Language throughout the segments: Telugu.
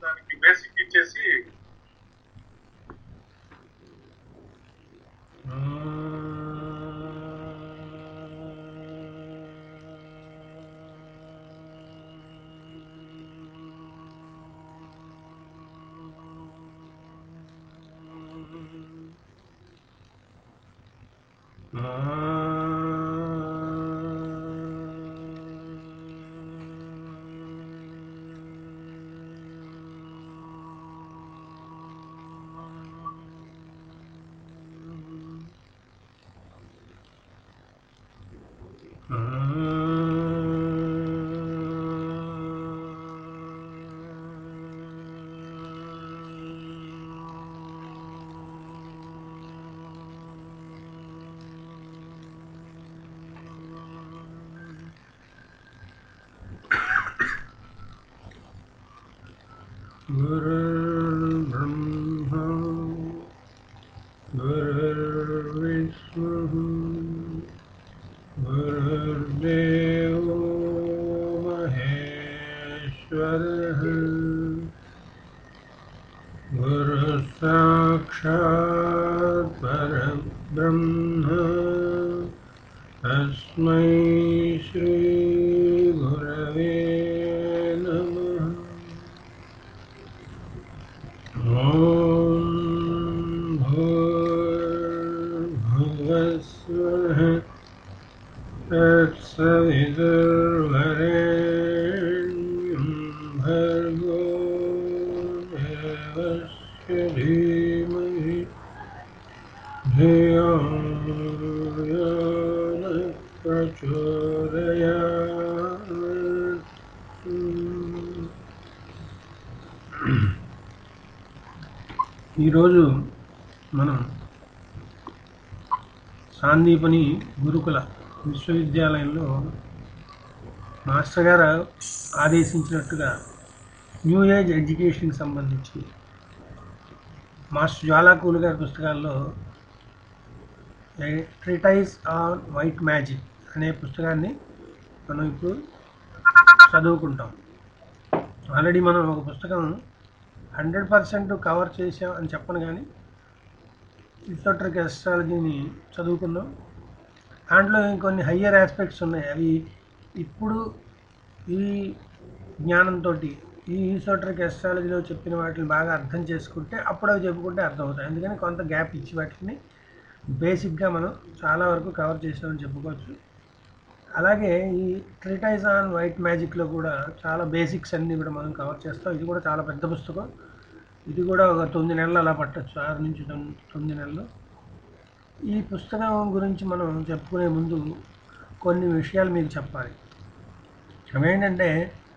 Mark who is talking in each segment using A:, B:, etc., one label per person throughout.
A: దానికి బేసిక్ ఇచ్చేసి गुरुर्ब्रह्मा गुरुर्विष्णुः गुरुर्देवो महेश्वरः गुरुसाक्षात् परब्रह्म तस्मै श्रीगुरवे नमः ॐ भूर्भुवस्वः तत्सवितुर्वरेण्यं भर्गो देवस्य धीमहि धियो यो नः प्रचोदयात् ఈరోజు మనం సాందీపని గురుకుల విశ్వవిద్యాలయంలో మాస్టర్ గారు ఆదేశించినట్టుగా న్యూ ఏజ్ ఎడ్యుకేషన్కి సంబంధించి మాస్టర్ జ్వాలాకూలు గారి పుస్తకాల్లో ట్రిటైజ్ ఆన్ వైట్ మ్యాజిక్ అనే పుస్తకాన్ని మనం ఇప్పుడు చదువుకుంటాం ఆల్రెడీ మనం ఒక పుస్తకం హండ్రెడ్ పర్సెంట్ కవర్ చేసాం అని చెప్పను కానీ ఇసోట్రిక్ ఎస్ట్రాలజీని చదువుకున్నాం దాంట్లో ఇంకొన్ని హయ్యర్ ఆస్పెక్ట్స్ ఉన్నాయి అవి ఇప్పుడు ఈ జ్ఞానంతో ఈ ఈసోట్రిక్ ఎస్ట్రాలజీలో చెప్పిన వాటిని బాగా అర్థం చేసుకుంటే అప్పుడు అవి చెప్పుకుంటే అర్థమవుతాయి అందుకని కొంత గ్యాప్ ఇచ్చి వాటిని బేసిక్గా మనం చాలా వరకు కవర్ చేసామని చెప్పుకోవచ్చు అలాగే ఈ ట్రిటైజ్ ఆన్ వైట్ మ్యాజిక్లో కూడా చాలా బేసిక్స్ అన్నీ కూడా మనం కవర్ చేస్తాం ఇది కూడా చాలా పెద్ద పుస్తకం ఇది కూడా ఒక తొమ్మిది నెలలు అలా పట్టచ్చు ఆరు నుంచి తొమ్మిది తొమ్మిది నెలలు ఈ పుస్తకం గురించి మనం చెప్పుకునే ముందు కొన్ని విషయాలు మీకు చెప్పాలి అవేంటంటే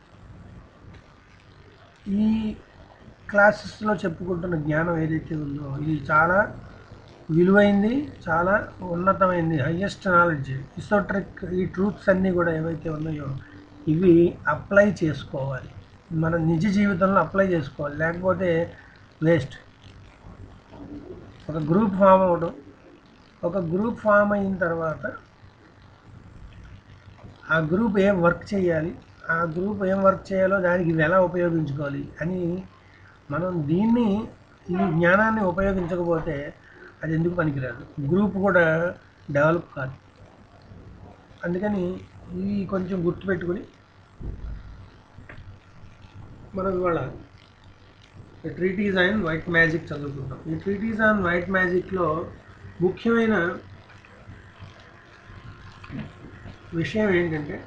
A: ఈ క్లాసెస్లో చెప్పుకుంటున్న జ్ఞానం ఏదైతే ఉందో ఇది చాలా విలువైంది చాలా ఉన్నతమైంది హయ్యెస్ట్ నాలెడ్జ్ ఇసోట్రిక్ ఈ ట్రూత్స్ అన్నీ కూడా ఏవైతే ఉన్నాయో ఇవి అప్లై చేసుకోవాలి మన నిజ జీవితంలో అప్లై చేసుకోవాలి లేకపోతే వేస్ట్ ఒక గ్రూప్ ఫామ్ అవ్వడం ఒక గ్రూప్ ఫామ్ అయిన తర్వాత ఆ గ్రూప్ ఏం వర్క్ చేయాలి ఆ గ్రూప్ ఏం వర్క్ చేయాలో దానికి ఇవి ఎలా ఉపయోగించుకోవాలి అని మనం దీన్ని ఈ జ్ఞానాన్ని ఉపయోగించకపోతే అది ఎందుకు పనికిరాదు గ్రూప్ కూడా డెవలప్ కాదు అందుకని ఇవి కొంచెం గుర్తుపెట్టుకుని మనం ఇవాళ ట్రీటీస్ అండ్ వైట్ మ్యాజిక్ చదువుకుంటాం ఈ ట్రీటీస్ అండ్ వైట్ మ్యాజిక్లో ముఖ్యమైన విషయం ఏంటంటే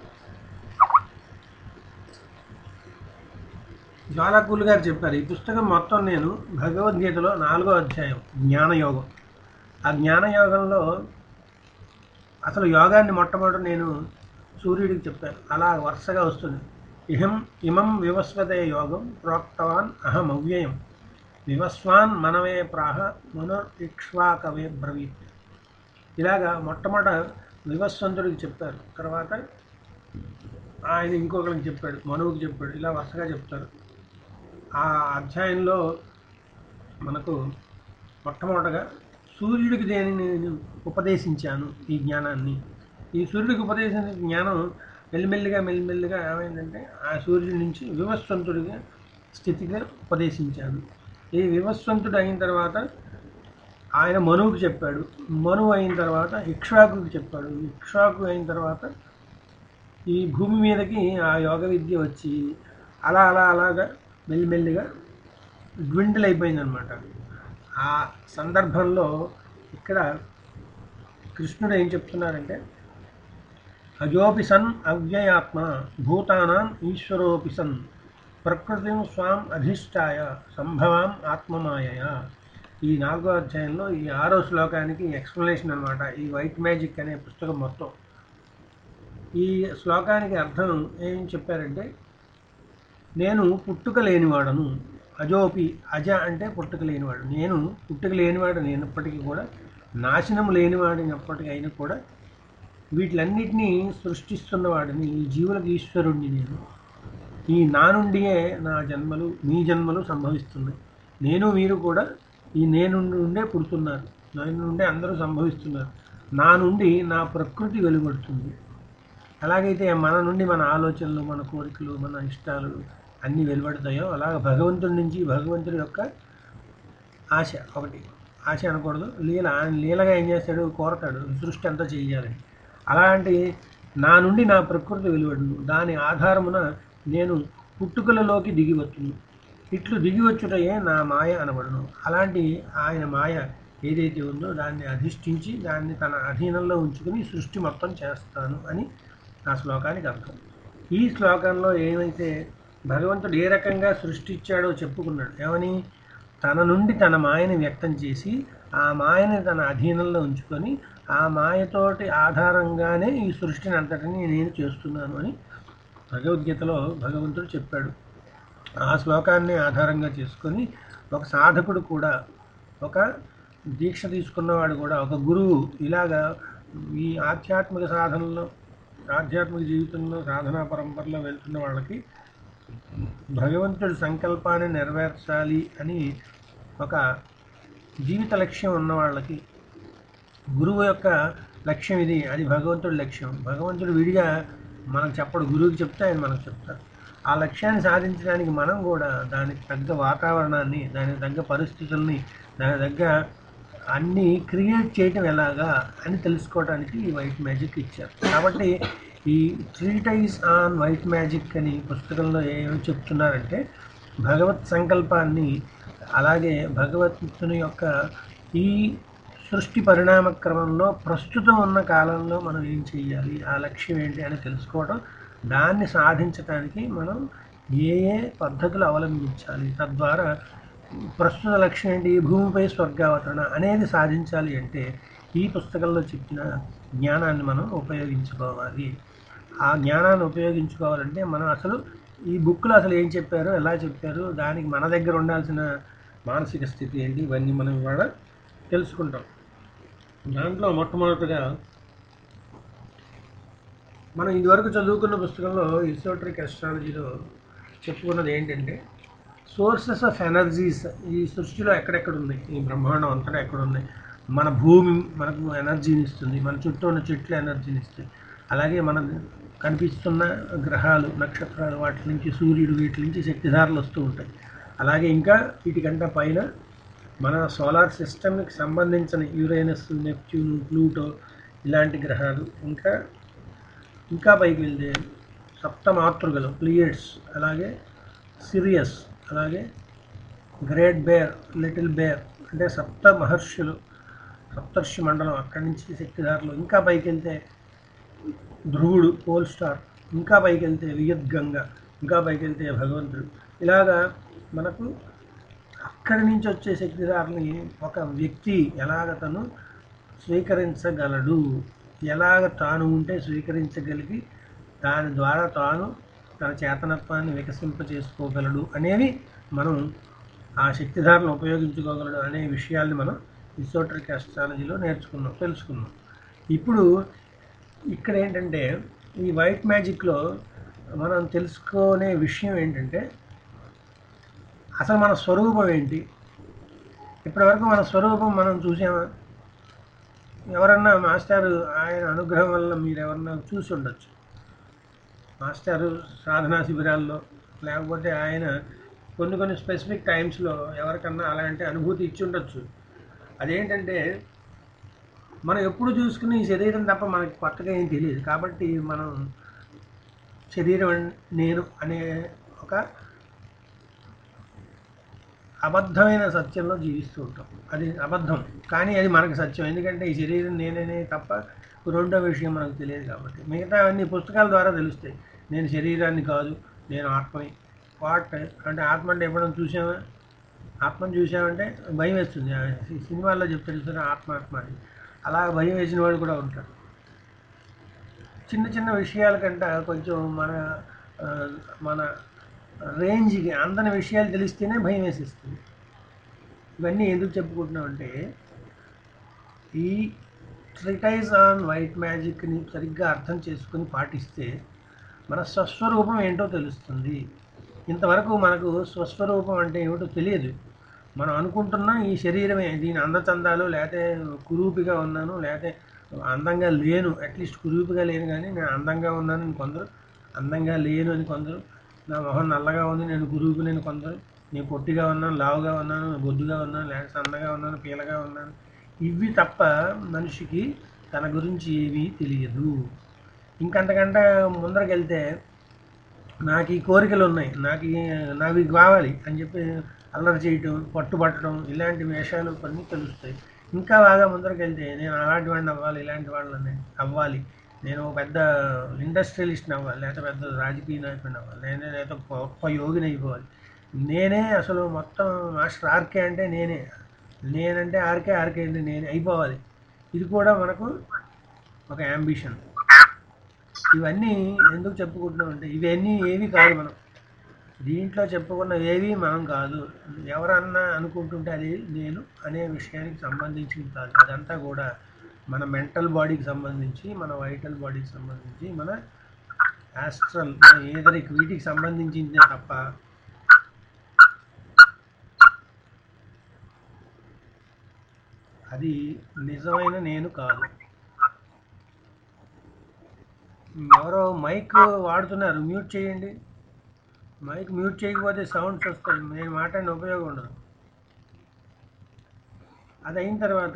A: జ్వాలాకూల్ గారు చెప్పారు ఈ పుస్తకం మొత్తం నేను భగవద్గీతలో నాలుగో అధ్యాయం జ్ఞానయోగం ఆ జ్ఞానయోగంలో అసలు యోగాన్ని మొట్టమొదటి నేను సూర్యుడికి చెప్పాను అలా వరుసగా వస్తుంది ఇహం ఇమం వివస్వతే యోగం ప్రోక్తవాన్ అహం అవ్యయం వివస్వాన్ మనవే ప్రాహ మనుర్ఇక్ష్వాకవే బ్రవీత్ ఇలాగా మొట్టమొదట వివస్వంతుడికి చెప్పారు తర్వాత ఆయన ఇంకొకరికి చెప్పాడు మనువుకి చెప్పాడు ఇలా వరుసగా చెప్తారు ఆ అధ్యాయంలో మనకు మొట్టమొదటగా సూర్యుడికి దేనిని నేను ఉపదేశించాను ఈ జ్ఞానాన్ని ఈ సూర్యుడికి ఉపదేశించిన జ్ఞానం మెల్లిమెల్లిగా మెల్లిమెల్లిగా ఏమైందంటే ఆ సూర్యుడి నుంచి వివస్వంతుడిగా స్థితిగా ఉపదేశించాడు ఈ వివస్వంతుడు అయిన తర్వాత ఆయన మనువుకు చెప్పాడు మనువు అయిన తర్వాత ఇక్ష్వాకుకి చెప్పాడు ఇక్ష్వాకు అయిన తర్వాత ఈ భూమి మీదకి ఆ యోగ విద్య వచ్చి అలా అలా అలాగా మెల్లిమెల్లిగా డ్విండిల్ అయిపోయిందనమాట ఆ సందర్భంలో ఇక్కడ కృష్ణుడు ఏం చెప్తున్నారంటే అజోపి సన్ అవ్యయాత్మ భూతానాం ఈశ్వరోపి సన్ ప్రకృతిం స్వాం అధిష్టాయ సంభవాం ఆత్మమాయయ ఈ నాలుగో అధ్యాయంలో ఈ ఆరో శ్లోకానికి ఎక్స్ప్లెనేషన్ అనమాట ఈ వైట్ మ్యాజిక్ అనే పుస్తకం మొత్తం ఈ శ్లోకానికి అర్థం ఏం చెప్పారంటే నేను పుట్టుక లేనివాడను అజోపి అజ అంటే పుట్టుక లేనివాడు నేను పుట్టుక లేనివాడు నేనప్పటికీ కూడా నాశనం లేనివాడినప్పటికీ అయినా కూడా వీటిలన్నిటినీ సృష్టిస్తున్నవాడిని ఈ జీవులకు ఈశ్వరుణ్ణి నేను ఈ నా నుండియే నా జన్మలు మీ జన్మలు సంభవిస్తున్నాయి నేను మీరు కూడా ఈ నేను నుండే పుడుతున్నారు నేను నుండే అందరూ సంభవిస్తున్నారు నా నుండి నా ప్రకృతి వెలువడుతుంది ఎలాగైతే మన నుండి మన ఆలోచనలు మన కోరికలు మన ఇష్టాలు అన్నీ వెలువడతాయో అలాగ భగవంతుడి నుంచి భగవంతుడి యొక్క ఆశ ఒకటి ఆశ అనకూడదు లీల ఆయన లీలగా ఏం చేస్తాడు కోరతాడు సృష్టి అంతా చెయ్యాలని అలాంటి నా నుండి నా ప్రకృతి వెలువడును దాని ఆధారమున నేను పుట్టుకలలోకి దిగివచ్చును ఇట్లు దిగివచ్చుటయే నా మాయ అనబడును అలాంటి ఆయన మాయ ఏదైతే ఉందో దాన్ని అధిష్ఠించి దాన్ని తన అధీనంలో ఉంచుకుని సృష్టి మొత్తం చేస్తాను అని ఆ శ్లోకానికి అర్థం ఈ శ్లోకంలో ఏమైతే భగవంతుడు ఏ రకంగా సృష్టించాడో చెప్పుకున్నాడు ఏమని తన నుండి తన మాయని వ్యక్తం చేసి ఆ మాయని తన అధీనంలో ఉంచుకొని ఆ మాయతోటి ఆధారంగానే ఈ సృష్టిని అంతటిని నేను చేస్తున్నాను అని భగవద్గీతలో భగవంతుడు చెప్పాడు ఆ శ్లోకాన్ని ఆధారంగా చేసుకొని ఒక సాధకుడు కూడా ఒక దీక్ష తీసుకున్నవాడు కూడా ఒక గురువు ఇలాగా ఈ ఆధ్యాత్మిక సాధనలో ఆధ్యాత్మిక జీవితంలో సాధనా పరంపరలో వెళ్తున్న వాళ్ళకి భగవంతుడి సంకల్పాన్ని నెరవేర్చాలి అని ఒక జీవిత లక్ష్యం ఉన్న వాళ్ళకి గురువు యొక్క లక్ష్యం ఇది అది భగవంతుడి లక్ష్యం భగవంతుడు విడిగా మనకు చెప్పడు గురువుకి చెప్తే ఆయన మనకు చెప్తారు ఆ లక్ష్యాన్ని సాధించడానికి మనం కూడా దానికి తగ్గ వాతావరణాన్ని దానికి తగ్గ పరిస్థితుల్ని దానికి తగ్గ అన్నీ క్రియేట్ చేయటం ఎలాగా అని తెలుసుకోవడానికి ఈ వైట్ మ్యాజిక్ ఇచ్చారు కాబట్టి ఈ treatise on white magic అని పుస్తకంలో ఏమని చెప్తున్నారంటే భగవత్ సంకల్పాన్ని అలాగే భగవంతుని యొక్క ఈ సృష్టి పరిణామ క్రమంలో ప్రస్తుతం ఉన్న కాలంలో మనం ఏం చేయాలి ఆ లక్ష్యం ఏంటి అని తెలుసుకోవడం దాన్ని సాధించడానికి మనం ఏ ఏ పద్ధతులు అవలంబించాలి తద్వారా ప్రస్తుత లక్ష్యం ఏంటి ఈ భూమిపై స్వర్గావతరణ అనేది సాధించాలి అంటే ఈ పుస్తకంలో చెప్పిన జ్ఞానాన్ని మనం ఉపయోగించుకోవాలి ఆ జ్ఞానాన్ని ఉపయోగించుకోవాలంటే మనం అసలు ఈ బుక్లో అసలు ఏం చెప్పారో ఎలా చెప్పారు దానికి మన దగ్గర ఉండాల్సిన మానసిక స్థితి ఏంటి ఇవన్నీ మనం ఇవాళ తెలుసుకుంటాం దాంట్లో మొట్టమొదటిగా మనం ఇదివరకు చదువుకున్న పుస్తకంలో ఇసోట్రిక్ అస్ట్రాలజీలో చెప్పుకున్నది ఏంటంటే సోర్సెస్ ఆఫ్ ఎనర్జీస్ ఈ సృష్టిలో ఎక్కడెక్కడ ఉన్నాయి ఈ బ్రహ్మాండం అంతటా ఎక్కడ ఉన్నాయి మన భూమి మనకు ఎనర్జీని ఇస్తుంది మన చుట్టూ ఉన్న చెట్లు ఎనర్జీని ఇస్తాయి అలాగే మన కనిపిస్తున్న గ్రహాలు నక్షత్రాలు వాటి నుంచి సూర్యుడు వీటి నుంచి శక్తిధారలు వస్తూ ఉంటాయి అలాగే ఇంకా వీటికంటే పైన మన సోలార్ సిస్టమ్కి సంబంధించిన యురేనస్ నెప్ట్యూన్ ప్లూటో ఇలాంటి గ్రహాలు ఇంకా ఇంకా పైకి వెళ్తే సప్త మాతృగలు ప్లియడ్స్ అలాగే సిరియస్ అలాగే గ్రేట్ బేర్ లిటిల్ బేర్ అంటే సప్త మహర్షులు సప్తర్షి మండలం అక్కడి నుంచి శక్తిధారులు ఇంకా పైకి వెళ్తే ధ్రువుడు పోల్ స్టార్ ఇంకా పైకి వెళ్తే వియద్గంగ ఇంకా పైకి వెళ్తే భగవంతుడు ఇలాగా మనకు అక్కడి నుంచి వచ్చే శక్తిధారని ఒక వ్యక్తి ఎలాగ తను స్వీకరించగలడు ఎలాగ తాను ఉంటే స్వీకరించగలిగి దాని ద్వారా తాను తన చేతనత్వాన్ని వికసింప చేసుకోగలడు అనేవి మనం ఆ శక్తిధారను ఉపయోగించుకోగలడు అనే విషయాల్ని మనం ఇసోట్రిక్ ఆస్ట్రాలజీలో నేర్చుకున్నాం తెలుసుకున్నాం ఇప్పుడు ఇక్కడ ఏంటంటే ఈ వైట్ మ్యాజిక్లో మనం తెలుసుకునే విషయం ఏంటంటే అసలు మన స్వరూపం ఏంటి ఇప్పటివరకు మన స్వరూపం మనం చూసామా ఎవరన్నా మాస్టారు ఆయన అనుగ్రహం వల్ల మీరు ఎవరన్నా చూసి ఉండొచ్చు మాస్టారు సాధనా శిబిరాల్లో లేకపోతే ఆయన కొన్ని కొన్ని స్పెసిఫిక్ టైమ్స్లో ఎవరికన్నా అలాంటి అనుభూతి ఇచ్చి ఉండొచ్చు అదేంటంటే మనం ఎప్పుడు చూసుకుని ఈ శరీరం తప్ప మనకి కొత్తగా ఏం తెలియదు కాబట్టి మనం శరీరం అన్- నేను అనే ఒక అబద్ధమైన సత్యంలో జీవిస్తూ ఉంటాం అది అబద్ధం కానీ అది మనకు సత్యం ఎందుకంటే ఈ శరీరం నేననే తప్ప రెండో విషయం మనకు తెలియదు కాబట్టి మిగతా అన్ని పుస్తకాల ద్వారా తెలుస్తాయి నేను శరీరాన్ని కాదు నేను ఆత్మని వాట్ అంటే ఆత్మ అంటే ఎప్పుడైనా చూసామా ఆత్మను చూసామంటే భయం వేస్తుంది ఆ సి- సినిమాల్లో చెప్తారు చూసారా ఆత్మ ఆత్మ అని అలా భయం వేసిన వాడు కూడా ఉంటాడు చిన్న చిన్న విషయాల కంటే కొంచెం మన ఆ, మన రేంజ్కి అందని విషయాలు తెలిస్తేనే భయం వేసేస్తుంది ఇవన్నీ ఎందుకు చెప్పుకుంటున్నామంటే ఈ ట్రిటైజ్ ఆన్ వైట్ మ్యాజిక్ని సరిగ్గా అర్థం చేసుకుని పాటిస్తే మన స్వస్వరూపం ఏంటో తెలుస్తుంది ఇంతవరకు మనకు స్వస్వరూపం అంటే ఏమిటో తెలియదు మనం అనుకుంటున్న ఈ శరీరమే దీని అందచందాలు లేకపోతే కురూపిగా ఉన్నాను లేకపోతే అందంగా లేను అట్లీస్ట్ కురూపిగా లేను కానీ నేను అందంగా ఉన్నాను అని కొందరు అందంగా లేను అని కొందరు నా మొహం నల్లగా ఉంది నేను గురువుకు నేను కొందరు నేను పొట్టిగా ఉన్నాను లావుగా ఉన్నాను బొద్దుగా ఉన్నాను లేకపోతే సన్నగా ఉన్నాను పీలగా ఉన్నాను ఇవి తప్ప మనిషికి తన గురించి ఏమీ తెలియదు ఇంకంతకంటే ముందరకు వెళ్తే నాకు ఈ కోరికలు ఉన్నాయి నాకు ఈ- నాకు ఇవి కావాలి అని చెప్పి అల్లరి చేయటం పట్టుబట్టడం ఇలాంటి వేషాలు కొన్ని తెలుస్తాయి ఇంకా బాగా ముందరకు వెళ్తే నేను అలాంటి వాడిని అవ్వాలి ఇలాంటి వాళ్ళని అవ్వాలి నేను ఒక పెద్ద ఇండస్ట్రియలిస్ట్ని అవ్వాలి లేకపోతే పెద్ద రాజకీయ నాయకుడిని అవ్వాలి నేనే లేకపోతే గొప్ప యోగిని అయిపోవాలి నేనే అసలు మొత్తం మాస్టర్ ఆర్కే అంటే నేనే నేనంటే ఆర్కే ఆర్కే అంటే నేనే అయిపోవాలి ఇది కూడా మనకు ఒక యాంబిషన్ ఇవన్నీ ఎందుకు చెప్పుకుంటున్నాం అంటే ఇవన్నీ ఏవి కాదు మనం దీంట్లో చెప్పుకున్న ఏవి మనం కాదు ఎవరన్నా అనుకుంటుంటే అది నేను అనే విషయానికి సంబంధించింది కాదు అదంతా కూడా మన మెంటల్ బాడీకి సంబంధించి మన వైటల్ బాడీకి సంబంధించి మన యాస్ట్రల్ మన ఏదరికి వీటికి సంబంధించిందే తప్ప అది నిజమైన నేను కాదు ఎవరో మైక్ వాడుతున్నారు మ్యూట్ చేయండి మైక్ మ్యూట్ చేయకపోతే సౌండ్స్ వస్తాయి నేను మాట్లాడిన ఉపయోగం ఉండదు అది అయిన తర్వాత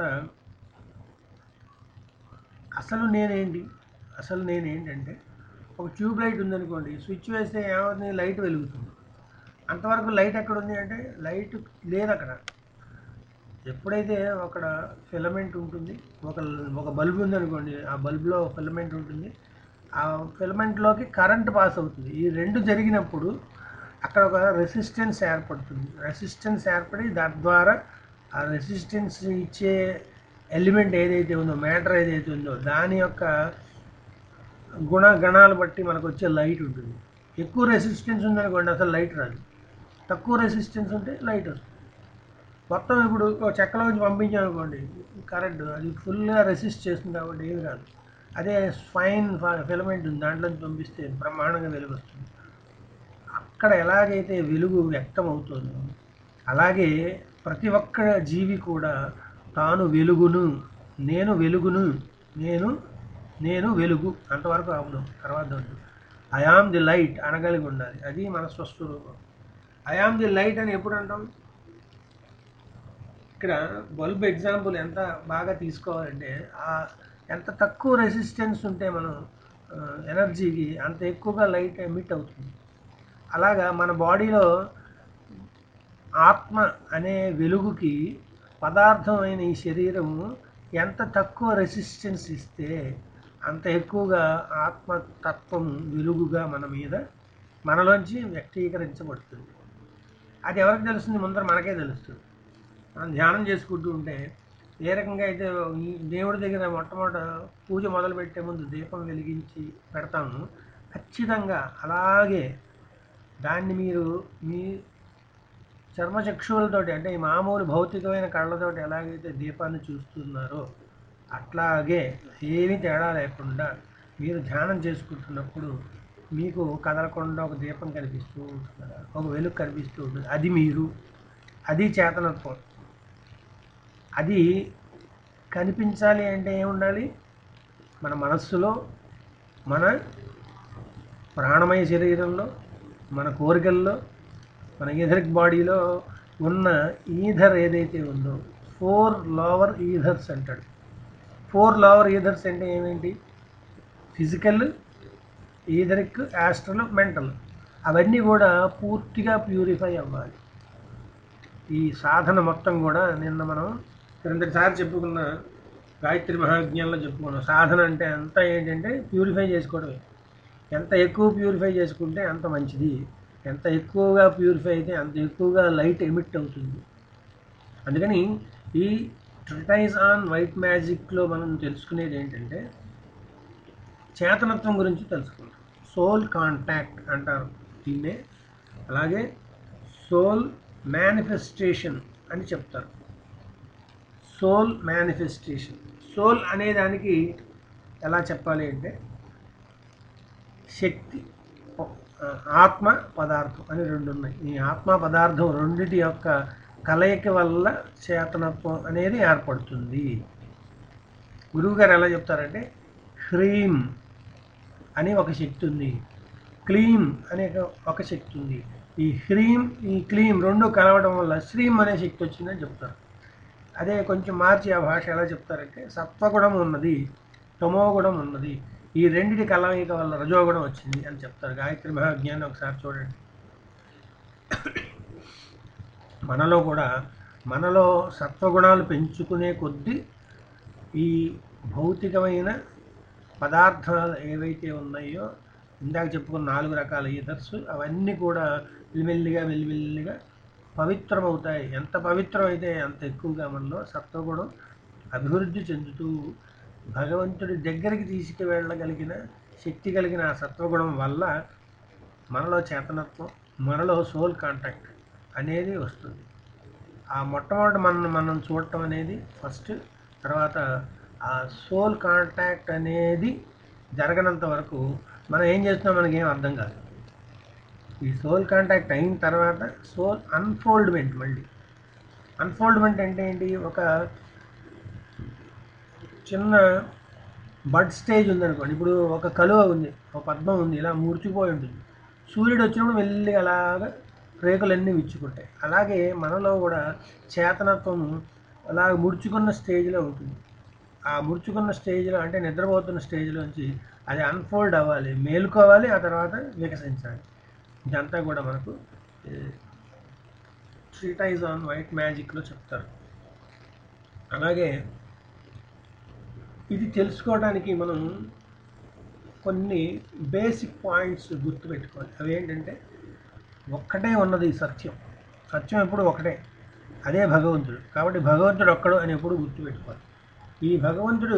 A: అసలు నేనేంటి అసలు నేనేంటంటే ఒక ట్యూబ్ లైట్ ఉందనుకోండి స్విచ్ వేస్తే ఏమవుతుంది లైట్ వెలుగుతుంది అంతవరకు లైట్ ఎక్కడ ఉంది అంటే లైట్ లేదు అక్కడ ఎప్పుడైతే అక్కడ ఫిలమెంట్ ఉంటుంది ఒక ఒక బల్బ్ ఉందనుకోండి ఆ బల్బ్లో ఫిలమెంట్ ఉంటుంది ఆ ఫిలమెంట్లోకి కరెంట్ పాస్ అవుతుంది ఈ రెండు జరిగినప్పుడు అక్కడ ఒక రెసిస్టెన్స్ ఏర్పడుతుంది రెసిస్టెన్స్ ఏర్పడి దాని ద్వారా ఆ రెసిస్టెన్స్ ఇచ్చే ఎలిమెంట్ ఏదైతే ఉందో మ్యాటర్ ఏదైతే ఉందో దాని యొక్క గుణ గణాలు బట్టి మనకు వచ్చే లైట్ ఉంటుంది ఎక్కువ రెసిస్టెన్స్ ఉందనుకోండి అసలు లైట్ రాదు తక్కువ రెసిస్టెన్స్ ఉంటే లైట్ వస్తుంది మొత్తం ఇప్పుడు ఒక చెక్కలోంచి పంపించామనుకోండి కరెంట్ అది ఫుల్గా రెసిస్ట్ చేస్తుంది కాబట్టి ఏమి రాదు అదే ఫైన్ ఫిలమెంట్ ఉంది దాంట్లోంచి పంపిస్తే బ్రహ్మాండంగా వెలుగు వస్తుంది అక్కడ ఎలాగైతే వెలుగు వ్యక్తం అవుతుందో అలాగే ప్రతి ఒక్క జీవి కూడా తాను వెలుగును నేను వెలుగును నేను నేను వెలుగు అంతవరకు అవును తర్వాత వద్దు ఐ ఆమ్ ది లైట్ అనగలిగి ఉండాలి అది మన స్వస్వరూపం ఐ ఆమ్ ది లైట్ అని ఎప్పుడు అంటాం ఇక్కడ బల్బ్ ఎగ్జాంపుల్ ఎంత బాగా తీసుకోవాలంటే ఆ ఎంత తక్కువ రెసిస్టెన్స్ ఉంటే మనం ఆ, ఎనర్జీకి అంత ఎక్కువగా లైట్ ఎమిట్ అవుతుంది అలాగా మన బాడీలో ఆత్మ అనే వెలుగుకి పదార్థమైన ఈ శరీరము ఎంత తక్కువ రెసిస్టెన్స్ ఇస్తే అంత ఎక్కువగా ఆత్మతత్వం వెలుగుగా మన మీద మనలోంచి వ్యక్తీకరించబడుతుంది అది ఎవరికి తెలుస్తుంది ముందర మనకే తెలుస్తుంది మనం ధ్యానం చేసుకుంటూ ఉంటే ఏ రకంగా అయితే ఈ దేవుడి దగ్గర మొట్టమొదట పూజ మొదలు పెట్టే ముందు దీపం వెలిగించి పెడతాము ఖచ్చితంగా అలాగే దాన్ని మీరు మీ చర్మచక్షువులతోటి అంటే ఈ మామూలు భౌతికమైన కళ్ళతోటి ఎలాగైతే దీపాన్ని చూస్తున్నారో అట్లాగే ఏమీ తేడా లేకుండా మీరు ధ్యానం చేసుకుంటున్నప్పుడు మీకు కదలకుండా ఒక దీపం కనిపిస్తూ ఉంటుంది కదా, ఒక వెలుగు కనిపిస్తూ ఉంటుంది అది మీరు అది చేతనత్వం అది కనిపించాలి అంటే ఏముండాలి మన మనస్సులో మన ప్రాణమయ శరీరంలో మన కోరికల్లో మన ఈథరిక్ బాడీలో ఉన్న ఈథర్ ఏదైతే ఉందో ఫోర్ లోవర్ ఈథర్స్ అంటాడు ఫోర్ లోవర్ ఈథర్స్ అంటే ఏమేంటి ఫిజికల్ ఈథరిక్ యాస్ట్రల్ మెంటల్ అవన్నీ కూడా పూర్తిగా ప్యూరిఫై అవ్వాలి ఈ సాధన మొత్తం కూడా నిన్న మనం క్రిందటిసారి చెప్పుకున్న గాయత్రి మహాజ్ఞంలో చెప్పుకున్నాం సాధన అంటే అంతా ఏంటంటే ప్యూరిఫై చేసుకోవడమే ఎంత ఎక్కువ ప్యూరిఫై చేసుకుంటే అంత మంచిది ఎంత ఎక్కువగా ప్యూరిఫై అయితే అంత ఎక్కువగా లైట్ ఎమిట్ అవుతుంది అందుకని ఈ ట్రిటైజ్ ఆన్ వైట్ మ్యాజిక్లో మనం తెలుసుకునేది ఏంటంటే చేతనత్వం గురించి తెలుసుకుంటాం సోల్ కాంటాక్ట్ అంటారు దీన్నే అలాగే సోల్ మేనిఫెస్టేషన్ అని చెప్తారు సోల్ మేనిఫెస్టేషన్ సోల్ అనే దానికి ఎలా చెప్పాలి అంటే శక్తి ఆ, ఆత్మ పదార్థం అని రెండు ఉన్నాయి ఈ ఆత్మ పదార్థం రెండిటి యొక్క కలయిక వల్ల చేతనత్వం అనేది ఏర్పడుతుంది గురువుగారు ఎలా చెప్తారంటే హ్రీం అని ఒక శక్తి ఉంది క్లీం అనే ఒక- ఒక శక్తి ఉంది ఈ హ్రీం ఈ క్లీం రెండు కలవడం వల్ల శ్రీం అనే శక్తి వచ్చిందని చెప్తారు అదే కొంచెం మార్చి ఆ భాష ఎలా చెప్తారంటే సత్వగుణం ఉన్నది తమోగుణం ఉన్నది ఈ రెండిటి కలయిక వల్ల రజోగుణం వచ్చింది అని చెప్తారు గాయత్రి మహాజ్ఞాన్ని ఒకసారి చూడండి మనలో కూడా మనలో సత్వగుణాలు పెంచుకునే కొద్దీ ఈ భౌతికమైన పదార్థాలు ఏవైతే ఉన్నాయో ఇందాక చెప్పుకున్న నాలుగు రకాల ఈథర్స్ అవన్నీ కూడా మెల్లిమెల్లిగా మెల్లిమెల్లిగా పవిత్రమవుతాయి ఎంత పవిత్రమైతే అంత ఎక్కువగా మనలో సత్వగుణం అభివృద్ధి చెందుతూ భగవంతుడి దగ్గరికి తీసుకువెళ్ళగలిగిన శక్తి కలిగిన ఆ సత్వగుణం వల్ల మనలో చేతనత్వం మనలో సోల్ కాంటాక్ట్ అనేది వస్తుంది ఆ మొట్టమొదటి మనం మనం చూడటం అనేది ఫస్ట్ తర్వాత ఆ సోల్ కాంటాక్ట్ అనేది జరగనంత వరకు మనం ఏం చేస్తున్నాం మనకి ఏం అర్థం కాదు ఈ సోల్ కాంటాక్ట్ అయిన తర్వాత సోల్ అన్ఫోల్డ్మెంట్ మళ్ళీ అన్ఫోల్డ్మెంట్ అంటే ఏంటి ఒక చిన్న బడ్ స్టేజ్ ఉందనుకోండి ఇప్పుడు ఒక కలువ ఉంది ఒక పద్మం ఉంది ఇలా మూర్చిపోయి ఉంటుంది సూర్యుడు వచ్చినప్పుడు మెల్లిగా అలాగా రేకులన్నీ విచ్చుకుంటాయి అలాగే మనలో కూడా చేతనత్వం అలా ముడుచుకున్న స్టేజ్లో ఉంటుంది ఆ ముడుచుకున్న స్టేజ్లో అంటే నిద్రపోతున్న స్టేజ్లోంచి అది అన్ఫోల్డ్ అవ్వాలి మేలుకోవాలి ఆ తర్వాత వికసించాలి ఇదంతా కూడా మనకు ట్రీటైజ్ ఆన్ వైట్ మ్యాజిక్లో చెప్తారు అలాగే ఇది తెలుసుకోవడానికి మనం కొన్ని బేసిక్ పాయింట్స్ గుర్తుపెట్టుకోవాలి అవి ఏంటంటే ఒక్కటే ఉన్నది సత్యం సత్యం ఎప్పుడు ఒకటే అదే భగవంతుడు కాబట్టి భగవంతుడు ఒక్కడు అని ఎప్పుడు గుర్తుపెట్టుకోవాలి ఈ భగవంతుడు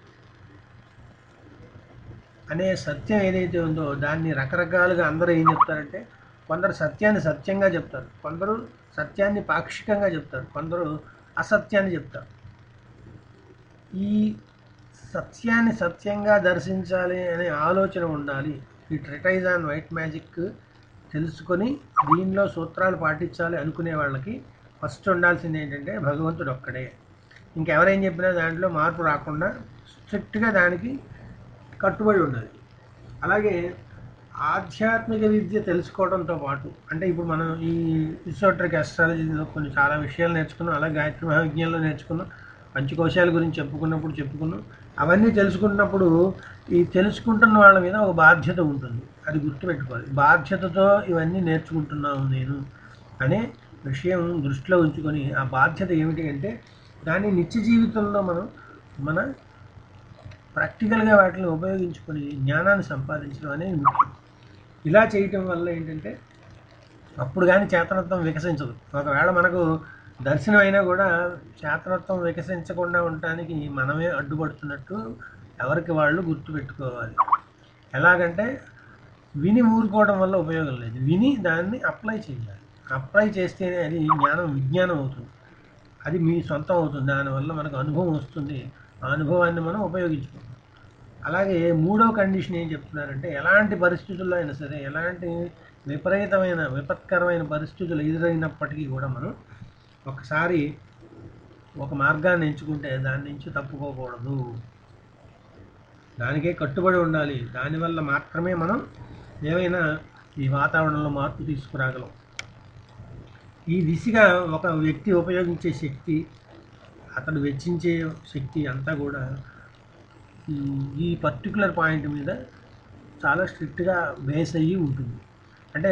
A: అనే సత్యం ఏదైతే ఉందో దాన్ని రకరకాలుగా అందరూ ఏం చెప్తారంటే కొందరు సత్యాన్ని సత్యంగా చెప్తారు కొందరు సత్యాన్ని పాక్షికంగా చెప్తారు కొందరు అసత్యాన్ని చెప్తారు ఈ సత్యాన్ని సత్యంగా దర్శించాలి అనే ఆలోచన ఉండాలి ఈ ట్రెటైజ్ ఆన్ వైట్ మ్యాజిక్ తెలుసుకొని దీనిలో సూత్రాలు పాటించాలి అనుకునే వాళ్ళకి ఫస్ట్ ఉండాల్సింది ఏంటంటే భగవంతుడు ఒక్కడే ఇంకెవరేం చెప్పినా దాంట్లో మార్పు రాకుండా స్ట్రిక్ట్గా దానికి కట్టుబడి ఉండాలి అలాగే ఆధ్యాత్మిక విద్య తెలుసుకోవడంతో పాటు అంటే ఇప్పుడు మనం ఈ ఇసోట్రిక్ అస్ట్రాలజీలో కొన్ని చాలా విషయాలు నేర్చుకున్నాం అలాగే గాయత్రి మహావిజ్ఞానంలో నేర్చుకున్నాం పంచకోశాల గురించి చెప్పుకున్నప్పుడు చెప్పుకున్నాం అవన్నీ తెలుసుకున్నప్పుడు ఈ తెలుసుకుంటున్న వాళ్ళ మీద ఒక బాధ్యత ఉంటుంది అది గుర్తుపెట్టుకోవాలి బాధ్యతతో ఇవన్నీ నేర్చుకుంటున్నాను నేను అనే విషయం దృష్టిలో ఉంచుకొని ఆ బాధ్యత ఏమిటి అంటే దాన్ని నిత్య జీవితంలో మనం మన ప్రాక్టికల్గా వాటిని ఉపయోగించుకొని జ్ఞానాన్ని సంపాదించడం అనేది ముఖ్యం ఇలా చేయటం వల్ల ఏంటంటే అప్పుడు కానీ చేతనత్వం వికసించదు ఒకవేళ మనకు దర్శనం అయినా కూడా చేతనత్వం వికసించకుండా ఉండటానికి మనమే అడ్డుపడుతున్నట్టు ఎవరికి వాళ్ళు గుర్తుపెట్టుకోవాలి ఎలాగంటే విని ఊరుకోవడం వల్ల ఉపయోగం లేదు విని దాన్ని అప్లై చేయాలి అప్లై చేస్తేనే అది జ్ఞానం విజ్ఞానం అవుతుంది అది మీ సొంతం అవుతుంది దానివల్ల మనకు అనుభవం వస్తుంది ఆ అనుభవాన్ని మనం ఉపయోగించుకుంటాం అలాగే మూడో కండిషన్ ఏం చెప్తున్నారంటే ఎలాంటి పరిస్థితుల్లో అయినా సరే ఎలాంటి విపరీతమైన విపత్కరమైన పరిస్థితులు ఎదురైనప్పటికీ కూడా మనం ఒకసారి ఒక మార్గాన్ని ఎంచుకుంటే దాని నుంచి తప్పుకోకూడదు దానికే కట్టుబడి ఉండాలి దానివల్ల మాత్రమే మనం ఏమైనా ఈ వాతావరణంలో మార్పు తీసుకురాగలం ఈ దిశగా ఒక వ్యక్తి ఉపయోగించే శక్తి అతడు వెచ్చించే శక్తి అంతా కూడా ఈ- ఈ పర్టికులర్ పాయింట్ మీద చాలా స్ట్రిక్ట్గా బేస్ అయ్యి ఉంటుంది అంటే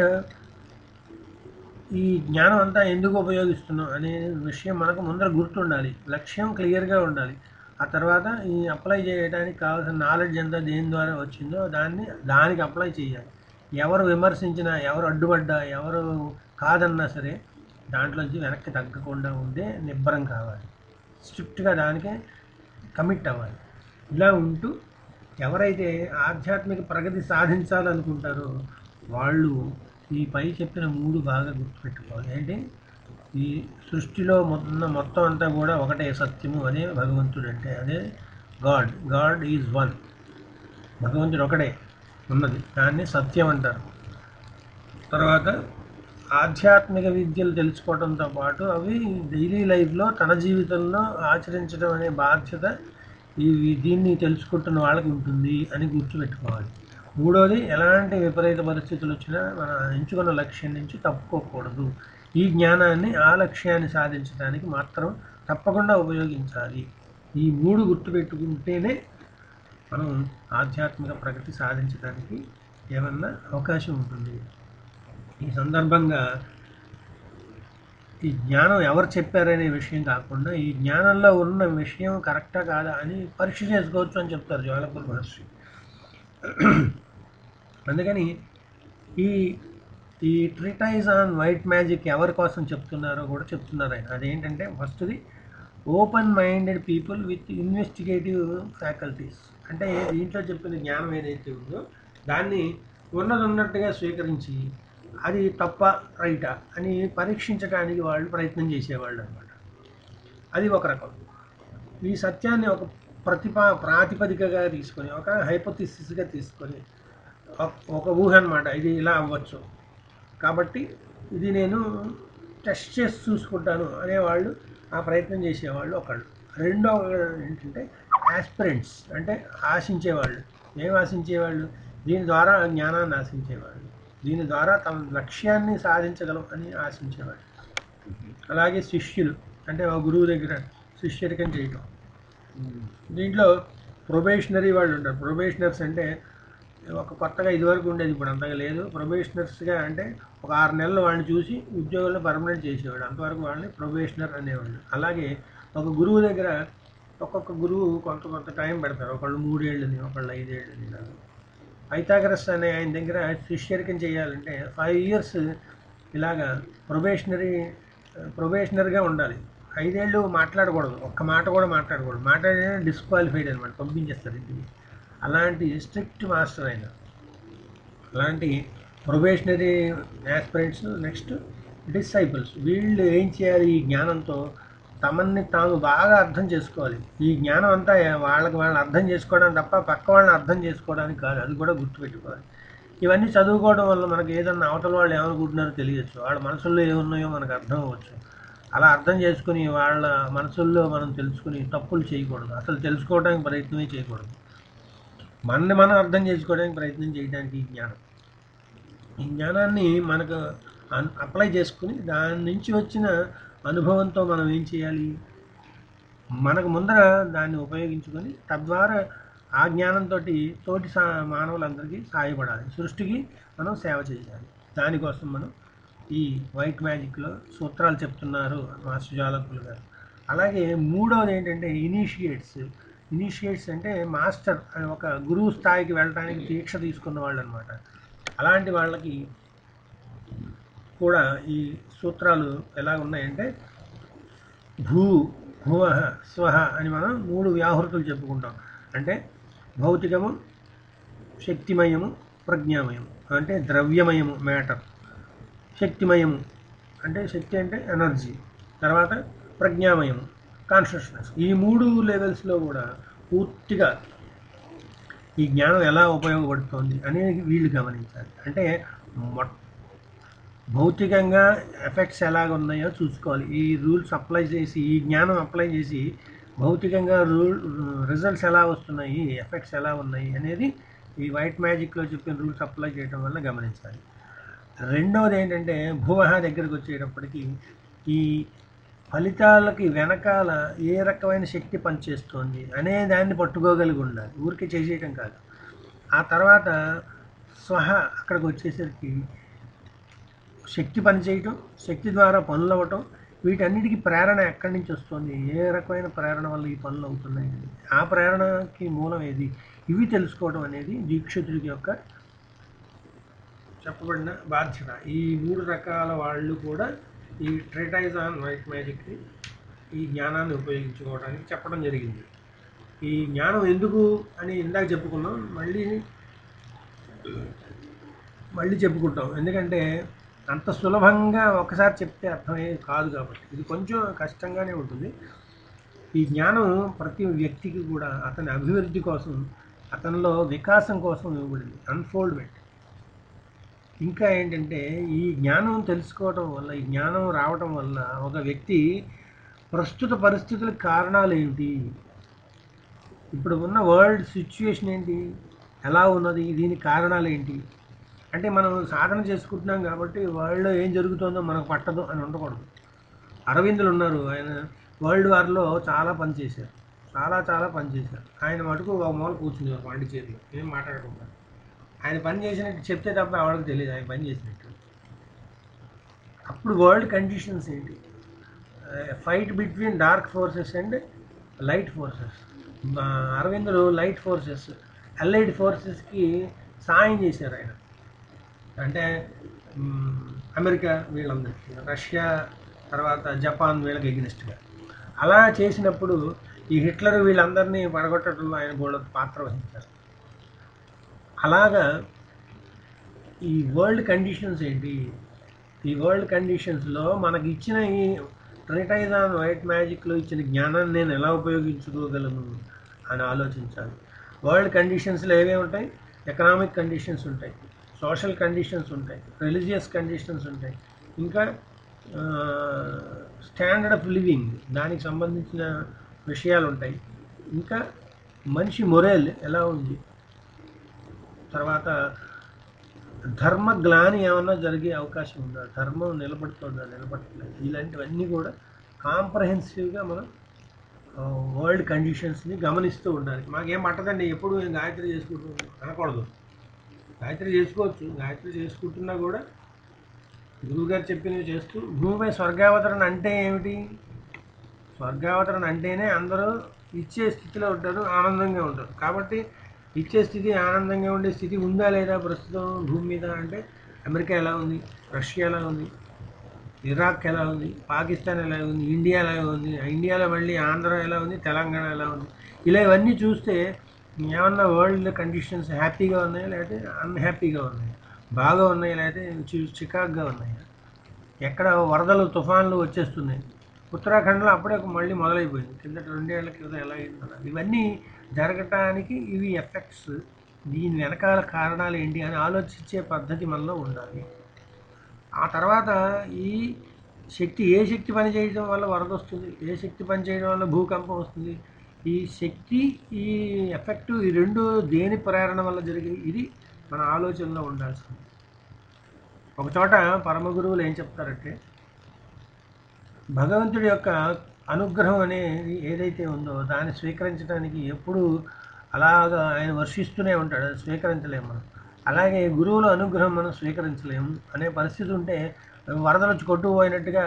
A: ఈ జ్ఞానం అంతా ఎందుకు ఉపయోగిస్తున్నాం అనే విషయం మనకు ముందర గుర్తుండాలి లక్ష్యం క్లియర్గా ఉండాలి ఆ తర్వాత ఈ అప్లై చేయడానికి కావాల్సిన నాలెడ్జ్ ఎంత దేని ద్వారా వచ్చిందో దాన్ని దానికి అప్లై చేయాలి ఎవరు విమర్శించినా ఎవరు అడ్డుపడ్డా ఎవరు కాదన్నా సరే దాంట్లోంచి వెనక్కి తగ్గకుండా ఉండే నిబ్బరం కావాలి స్ట్రిక్ట్గా దానికే కమిట్ అవ్వాలి ఇలా ఉంటూ ఎవరైతే ఆధ్యాత్మిక ప్రగతి సాధించాలనుకుంటారో వాళ్ళు ఈ పై చెప్పిన మూడు బాగా గుర్తుపెట్టుకోవాలి ఏంటి ఈ సృష్టిలో మొన్న మొత్తం అంతా కూడా ఒకటే సత్యము అదే భగవంతుడు అంటే అదే గాడ్ గాడ్ ఈజ్ వన్ భగవంతుడు ఒకడే ఉన్నది దాన్ని సత్యం అంటారు తర్వాత ఆధ్యాత్మిక విద్యలు తెలుసుకోవడంతో పాటు అవి డైలీ లైఫ్లో తన జీవితంలో ఆచరించడం అనే బాధ్యత ఈ దీన్ని తెలుసుకుంటున్న వాళ్ళకి ఉంటుంది అని గుర్తుపెట్టుకోవాలి మూడోది ఎలాంటి విపరీత పరిస్థితులు వచ్చినా మనం ఎంచుకున్న లక్ష్యం నుంచి తప్పుకోకూడదు ఈ జ్ఞానాన్ని ఆ లక్ష్యాన్ని సాధించడానికి మాత్రం తప్పకుండా ఉపయోగించాలి ఈ మూడు గుర్తుపెట్టుకుంటేనే మనం ఆధ్యాత్మిక ప్రగతి సాధించడానికి ఏమన్నా అవకాశం ఉంటుంది ఈ సందర్భంగా ఈ జ్ఞానం ఎవరు చెప్పారనే విషయం కాకుండా ఈ జ్ఞానంలో ఉన్న విషయం కరెక్టా కాదా అని పరీక్ష చేసుకోవచ్చు అని చెప్తారు జ్వాలపూర్ మహర్షి అందుకని ఈ ఈ ట్రిటైజ్ ఆన్ వైట్ మ్యాజిక్ ఎవరి కోసం చెప్తున్నారో కూడా చెప్తున్నారు ఆయన అదేంటంటే ఫస్ట్ది open minded people with investigative faculties అంటే దీంట్లో చెప్పిన జ్ఞానం ఏదైతే ఉందో దాన్ని ఉన్నది ఉన్నట్టుగా స్వీకరించి అది తప్ప రైటా అని పరీక్షించడానికి వాళ్ళు ప్రయత్నం చేసేవాళ్ళు అనమాట అది ఒక రకం ఈ సత్యాన్ని ఒక ప్రతిపా ప్రాతిపదికగా తీసుకొని ఒక హైపోథిసిస్గా తీసుకొని ఒక- ఒక ఊహ అనమాట ఇది ఇలా అవ్వచ్చు కాబట్టి ఇది నేను టెస్ట్ చేసి చూసుకుంటాను అనేవాళ్ళు ఆ ప్రయత్నం చేసేవాళ్ళు ఒకళ్ళు రెండో ఏంటంటే ఆస్పిరెంట్స్ అంటే ఆశించేవాళ్ళు ఏం ఆశించేవాళ్ళు దీని ద్వారా జ్ఞానాన్ని ఆశించేవాళ్ళు దీని ద్వారా తమ లక్ష్యాన్ని సాధించగలం అని ఆశించేవాళ్ళు అలాగే శిష్యులు అంటే ఒక గురువు దగ్గర శిష్యరికం చేయటం దీంట్లో ప్రొబేషనరీ వాళ్ళు ఉంటారు ప్రొబేషనర్స్ అంటే ఒక కొత్తగా ఇదివరకు ఉండేది ఇప్పుడు అంతగా లేదు ప్రొబేషనర్స్గా అంటే ఒక ఆరు నెలలు వాళ్ళని చూసి ఉద్యోగాల్లో పర్మనెంట్ చేసేవాడు అంతవరకు వాళ్ళని ప్రొబేషనర్ అనేవాళ్ళు అలాగే ఒక గురువు దగ్గర ఒక్కొక్క గురువు కొంత కొంత టైం పెడతారు ఒకళ్ళు మూడేళ్ళని ఒకళ్ళు ఐదేళ్ళని ఇలా. పైథాగరస్ అనే ఆయన దగ్గర శిష్యరికం చేయాలంటే ఫైవ్ ఇయర్స్ ఇలాగా ప్రొబేషనరీ ప్రొబేషనర్గా ఉండాలి ఐదేళ్ళు మాట్లాడకూడదు ఒక్క మాట కూడా మాట్లాడకూడదు మాట్లాడినా డిస్క్వాలిఫైడ్ అనమాట పంపించేస్తారు ఇంటికి అలాంటి స్ట్రిక్ట్ మాస్టర్ ఆయన అలాంటి ప్రొబేషనరీ యాస్పిరెంట్స్ నెక్స్ట్ డిసైపుల్స్ వీళ్ళు ఏం చేయాలి ఈ జ్ఞానంతో తమని తాము బాగా అర్థం చేసుకోవాలి ఈ జ్ఞానం అంతా వాళ్ళకి వాళ్ళని అర్థం చేసుకోవడం తప్ప పక్క వాళ్ళని అర్థం చేసుకోవడానికి కాదు అది కూడా గుర్తుపెట్టుకోవాలి ఇవన్నీ చదువుకోవడం వల్ల మనకి ఏదన్నా అవతల వాళ్ళు ఏమనుకుంటున్నారో తెలియచ్చు వాళ్ళ మనసుల్లో ఏమున్నాయో మనకు అర్థం అవ్వచ్చు అలా అర్థం చేసుకుని వాళ్ళ మనసుల్లో మనం తెలుసుకుని తప్పులు చేయకూడదు అసలు తెలుసుకోవడానికి ప్రయత్నమే చేయకూడదు మనల్ని మనం అర్థం చేసుకోవడానికి ప్రయత్నం చేయడానికి ఈ జ్ఞానం ఈ జ్ఞానాన్ని మనకు అన్- అప్లై చేసుకుని దాని నుంచి వచ్చిన అనుభవంతో మనం ఏం చేయాలి మనకు ముందర దాన్ని ఉపయోగించుకొని తద్వారా ఆ జ్ఞానంతో తోటి సా మానవులందరికీ సహాయపడాలి సృష్టికి మనం సేవ చేయాలి దానికోసం మనం ఈ వైట్ మ్యాజిక్లో సూత్రాలు చెప్తున్నారు మాస్టర్ జాలకులు గారు అలాగే మూడవది ఏంటంటే ఇనిషియేట్స్ ఇనిషియేట్స్ అంటే మాస్టర్ అని ఒక గురువు స్థాయికి వెళ్ళడానికి దీక్ష తీసుకున్న వాళ్ళు అనమాట అలాంటి వాళ్ళకి కూడా ఈ సూత్రాలు ఎలా ఉన్నాయంటే భూ భువ స్వహ అని మనం మూడు వ్యాహృతులు చెప్పుకుంటాం అంటే భౌతికము శక్తిమయము ప్రజ్ఞామయము అంటే ద్రవ్యమయము మ్యాటర్ శక్తిమయము అంటే శక్తి అంటే ఎనర్జీ తర్వాత ప్రజ్ఞామయము కాన్షియస్నెస్ ఈ మూడు లెవెల్స్లో కూడా పూర్తిగా ఈ జ్ఞానం ఎలా ఉపయోగపడుతోంది అనేది వీళ్ళు గమనించాలి అంటే మొ భౌతికంగా ఎఫెక్ట్స్ ఎలాగ ఉన్నాయో చూసుకోవాలి ఈ రూల్స్ అప్లై చేసి ఈ జ్ఞానం అప్లై చేసి భౌతికంగా రూల్ రిజల్ట్స్ ఎలా వస్తున్నాయి ఎఫెక్ట్స్ ఎలా ఉన్నాయి అనేది ఈ వైట్ మ్యాజిక్లో చెప్పిన రూల్స్ అప్లై చేయడం వల్ల గమనించాలి రెండవది ఏంటంటే భూమహ దగ్గరికి వచ్చేటప్పటికి ఈ ఫలితాలకి వెనకాల ఏ రకమైన శక్తి పనిచేస్తోంది అనే దాన్ని పట్టుకోగలిగి ఉండాలి ఊరికే చేసేయటం కాదు ఆ తర్వాత స్వహ అక్కడికి వచ్చేసరికి శక్తి పనిచేయటం శక్తి ద్వారా పనులు అవ్వటం వీటన్నిటికీ ప్రేరణ ఎక్కడి నుంచి వస్తుంది ఏ రకమైన ప్రేరణ వల్ల ఈ పనులు అవుతున్నాయి అనేది. ఆ ప్రేరణకి మూలం ఏది ఇవి తెలుసుకోవడం అనేది దీక్షితుడికి యొక్క చెప్పబడిన బాధ్యత ఈ మూడు రకాల వాళ్ళు కూడా ఈ ట్రేటైజ్ ఆన్ వైట్ మ్యాజిక్ని ఈ జ్ఞానాన్ని ఉపయోగించుకోవడానికి చెప్పడం జరిగింది ఈ జ్ఞానం ఎందుకు అని ఇందాక చెప్పుకున్నాం మళ్ళీ మళ్ళీ చెప్పుకుంటాం ఎందుకంటే అంత సులభంగా ఒకసారి చెప్తే అర్థమయ్యేది కాదు కాబట్టి ఇది కొంచెం కష్టంగానే ఉంటుంది ఈ జ్ఞానం ప్రతి వ్యక్తికి కూడా అతని అభివృద్ధి కోసం అతనిలో వికాసం కోసం ఇవ్వబడింది అన్ఫోల్డ్మెంట్ ఇంకా ఏంటంటే ఈ జ్ఞానం తెలుసుకోవటం వల్ల ఈ జ్ఞానం రావటం వల్ల ఒక వ్యక్తి ప్రస్తుత పరిస్థితులకు కారణాలు ఏంటి ఇప్పుడు ఉన్న వరల్డ్ సిచ్యువేషన్ ఏంటి ఎలా ఉన్నది దీనికి కారణాలు ఏంటి అంటే మనం సాధన చేసుకుంటున్నాం కాబట్టి వరల్డ్లో ఏం జరుగుతుందో మనకు పట్టదు అని ఉండకూడదు అరవిందులు ఉన్నారు ఆయన వరల్డ్ వార్లో చాలా పని చేశారు చాలా చాలా పని చేశారు ఆయన మటుకు ఒక మూల కూర్చున్నారు పాండిచేరిలో ఏం మాట్లాడకుండా ఆయన పని చేసినట్టు చెప్తే తప్ప ఎవరికి తెలియదు ఆయన పని చేసినట్టు అప్పుడు వరల్డ్ కండిషన్స్ ఏంటి fight between dark forces and light forces అరవిందులు లైట్ ఫోర్సెస్ అలైడ్ ఫోర్సెస్కి సాయం చేశారు ఆయన అంటే మ్, అమెరికా వీళ్ళందరికీ రష్యా తర్వాత జపాన్ వీళ్ళకి ఎగ్నెస్ట్గా అలా చేసినప్పుడు ఈ హిట్లర్ వీళ్ళందరినీ పడగొట్టడంలో ఆయన కూడా పాత్ర వహించారు అలాగా ఈ వరల్డ్ కండిషన్స్ ఏంటి ఈ వరల్డ్ కండిషన్స్లో మనకి ఇచ్చిన ఈ ట్రిటైజ్ ఆన్ వైట్ మ్యాజిక్లో ఇచ్చిన జ్ఞానాన్ని నేను ఎలా ఉపయోగించుకోగలను అని ఆలోచించాలి వరల్డ్ కండిషన్స్లో ఏమేమి ఉంటాయి ఎకనామిక్ కండిషన్స్ ఉంటాయి సోషల్ కండిషన్స్ ఉంటాయి రిలీజియస్ కండిషన్స్ ఉంటాయి ఇంకా స్టాండర్డ్ ఆఫ్ లివింగ్ దానికి సంబంధించిన విషయాలు ఉంటాయి ఇంకా మనిషి మొరేల్ ఎలా ఉంది తర్వాత ధర్మ గ్లాని ఏమన్నా జరిగే అవకాశం ఉందా ధర్మం నిలబడుతుందా నిలబడట్లేదు ఇలాంటివన్నీ కూడా కాంప్రహెన్సివ్గా మనం వరల్డ్ కండిషన్స్ని గమనిస్తూ ఉండాలి మాకేం పట్టదండి ఎప్పుడు నేను గాయత్రి చేసుకుంటూ అనకూడదు గాయత్రి చేసుకోవచ్చు గాయత్రి చేసుకుంటున్నా కూడా గురువుగారు చెప్పినవి చేస్తూ భూమిపై స్వర్గావతరణ అంటే ఏమిటి స్వర్గావతరణ అంటేనే అందరూ ఇచ్చే స్థితిలో ఉంటారు ఆనందంగా ఉంటారు కాబట్టి ఇచ్చే స్థితి ఆనందంగా ఉండే స్థితి ఉందా లేదా ప్రస్తుతం భూమి మీద అంటే అమెరికా ఎలా ఉంది రష్యా ఎలా ఉంది ఇరాక్ ఎలా ఉంది పాకిస్తాన్ ఎలా ఉంది ఇండియా ఎలా ఉంది ఇండియాలో మళ్ళీ ఆంధ్ర ఎలా ఉంది తెలంగాణ ఎలా ఉంది ఇలా ఇవన్నీ చూస్తే ఏమన్నా వరల్డ్ కండిషన్స్ హ్యాపీగా ఉన్నాయా లేకపోతే అన్హ్యాపీగా ఉన్నాయా బాగా ఉన్నాయా లేకపోతే చి- చికాగ్గా ఉన్నాయా ఎక్కడ వరదలు తుఫాన్లు వచ్చేస్తున్నాయి ఉత్తరాఖండ్లో అప్పుడే మళ్ళీ మొదలైపోయింది కిందట రెండేళ్ల క్రితం ఎలా అయిందన్న ఇవన్నీ జరగటానికి ఇవి ఎఫెక్ట్స్ దీని వెనకాల కారణాలు ఏంటి అని ఆలోచించే పద్ధతి మనలో ఉండాలి ఆ తర్వాత ఈ శక్తి ఏ శక్తి పని చేయడం వల్ల వరద వస్తుంది ఏ శక్తి పని చేయడం వల్ల భూకంపం వస్తుంది ఈ శక్తి ఈ ఎఫెక్ట్ ఈ రెండు దేని ప్రేరణ వల్ల జరిగింది ఇది మన ఆలోచనలో ఉండాల్సింది ఒక చోట పరమ గురువులు ఏం చెప్తారంటే భగవంతుడి యొక్క అనుగ్రహం అనేది ఏదైతే ఉందో దాన్ని స్వీకరించడానికి ఎప్పుడు అలాగా ఆయన వర్షిస్తూనే ఉంటాడు అది స్వీకరించలేము మనం అలాగే గురువుల అనుగ్రహం మనం స్వీకరించలేము అనే పరిస్థితి ఉంటే వరదలు వచ్చి కొట్టుకుపోయినట్టుగా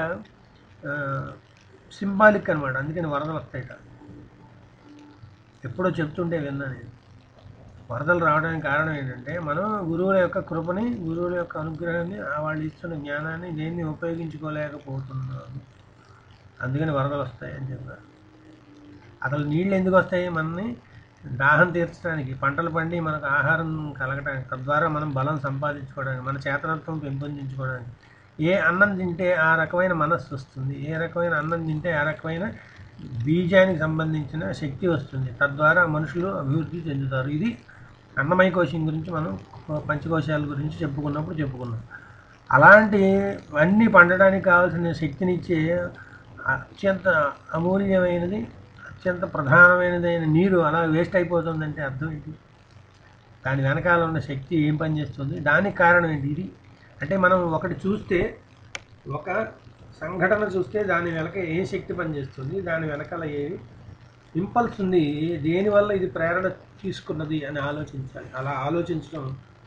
A: సింబాలిక్ అనమాట అందుకని వరదలు వస్తాయిట ఎప్పుడో చెప్తుంటే విన్నా నేను వరదలు రావడానికి కారణం ఏంటంటే మనం గురువుల యొక్క కృపని గురువుల యొక్క అనుగ్రహాన్ని ఆ వాళ్ళు ఇస్తున్న జ్ఞానాన్ని దేన్ని ఉపయోగించుకోలేకపోతున్నాము అందుకని వరదలు వస్తాయి అని చెప్పారు అసలు నీళ్ళు ఎందుకు వస్తాయి మనని దాహం తీర్చడానికి పంటలు పండి మనకు ఆహారం కలగడానికి తద్వారా మనం బలం సంపాదించుకోవడానికి మన చేతనత్వం పెంపొందించుకోవడానికి ఏ అన్నం తింటే ఆ రకమైన మనస్సు వస్తుంది ఏ రకమైన అన్నం తింటే ఆ రకమైన బీజానికి సంబంధించిన శక్తి వస్తుంది తద్వారా మనుషులు అభివృద్ధి చెందుతారు ఇది అన్నమయ కోశం గురించి మనం పంచకోశాల గురించి చెప్పుకున్నప్పుడు చెప్పుకున్నాం అలాంటి అన్నీ పండడానికి కావాల్సిన శక్తినిచ్చే అత్యంత అమూల్యమైనది అత్యంత ప్రధానమైనదైన నీరు అలా వేస్ట్ అయిపోతుందంటే అర్థం ఏంటి దాని వెనకాల ఉన్న శక్తి ఏం పని చేస్తుంది దానికి కారణం ఏంటి ఇది అంటే మనం ఒకటి చూస్తే ఒక సంఘటన చూస్తే దాని వెనక ఏ శక్తి పనిచేస్తుంది దాని వెనకాల ఏ ఇంపల్స్ ఉంది దేనివల్ల ఇది ప్రేరణ తీసుకున్నది అని ఆలోచించాలి అలా ఆలోచించడం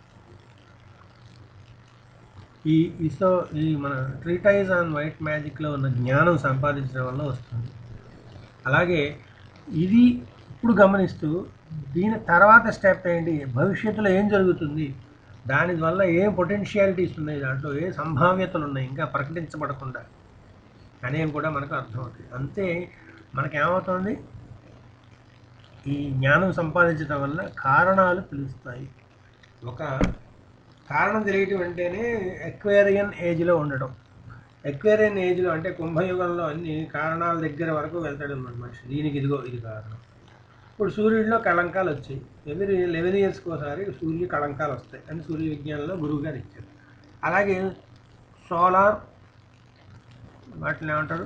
A: ఈ ఇసో ఈ మన ట్రీటైజ్ ఆన్ వైట్ మ్యాజిక్లో ఉన్న జ్ఞానం సంపాదించడం వల్ల వస్తుంది అలాగే ఇది ఇప్పుడు గమనిస్తూ దీని తర్వాత స్టెప్ ఏంటి భవిష్యత్తులో ఏం జరుగుతుంది దాని వల్ల ఏం పొటెన్షియాలిటీస్ ఉన్నాయి దాంట్లో ఏ సంభావ్యతలు ఉన్నాయి ఇంకా ప్రకటించబడకుండా అనేవి కూడా మనకు అర్థమవుతాయి అంతే మనకేమవుతుంది ఈ జ్ఞానం సంపాదించడం వల్ల కారణాలు తెలుస్తాయి ఒక కారణం తెలియటం అంటేనే ఎక్వేరియన్ ఏజ్లో ఉండడం ఎక్వేరియన్ ఏజ్లో అంటే కుంభయుగంలో అన్ని కారణాల దగ్గర వరకు వెళ్తాడు అన్నమాట మనిషి దీనికి ఇదిగో ఇది కారణం ఇప్పుడు సూర్యుడిలో కళంకాలు వచ్చాయి ఎవరి లెవెన్ ఇయర్స్కి ఒకసారి సూర్య కళంకాలు వస్తాయి అని సూర్య విజ్ఞానంలో గురువు గారు ఇచ్చారు అలాగే సోలార్ వాటిని ఏమంటారు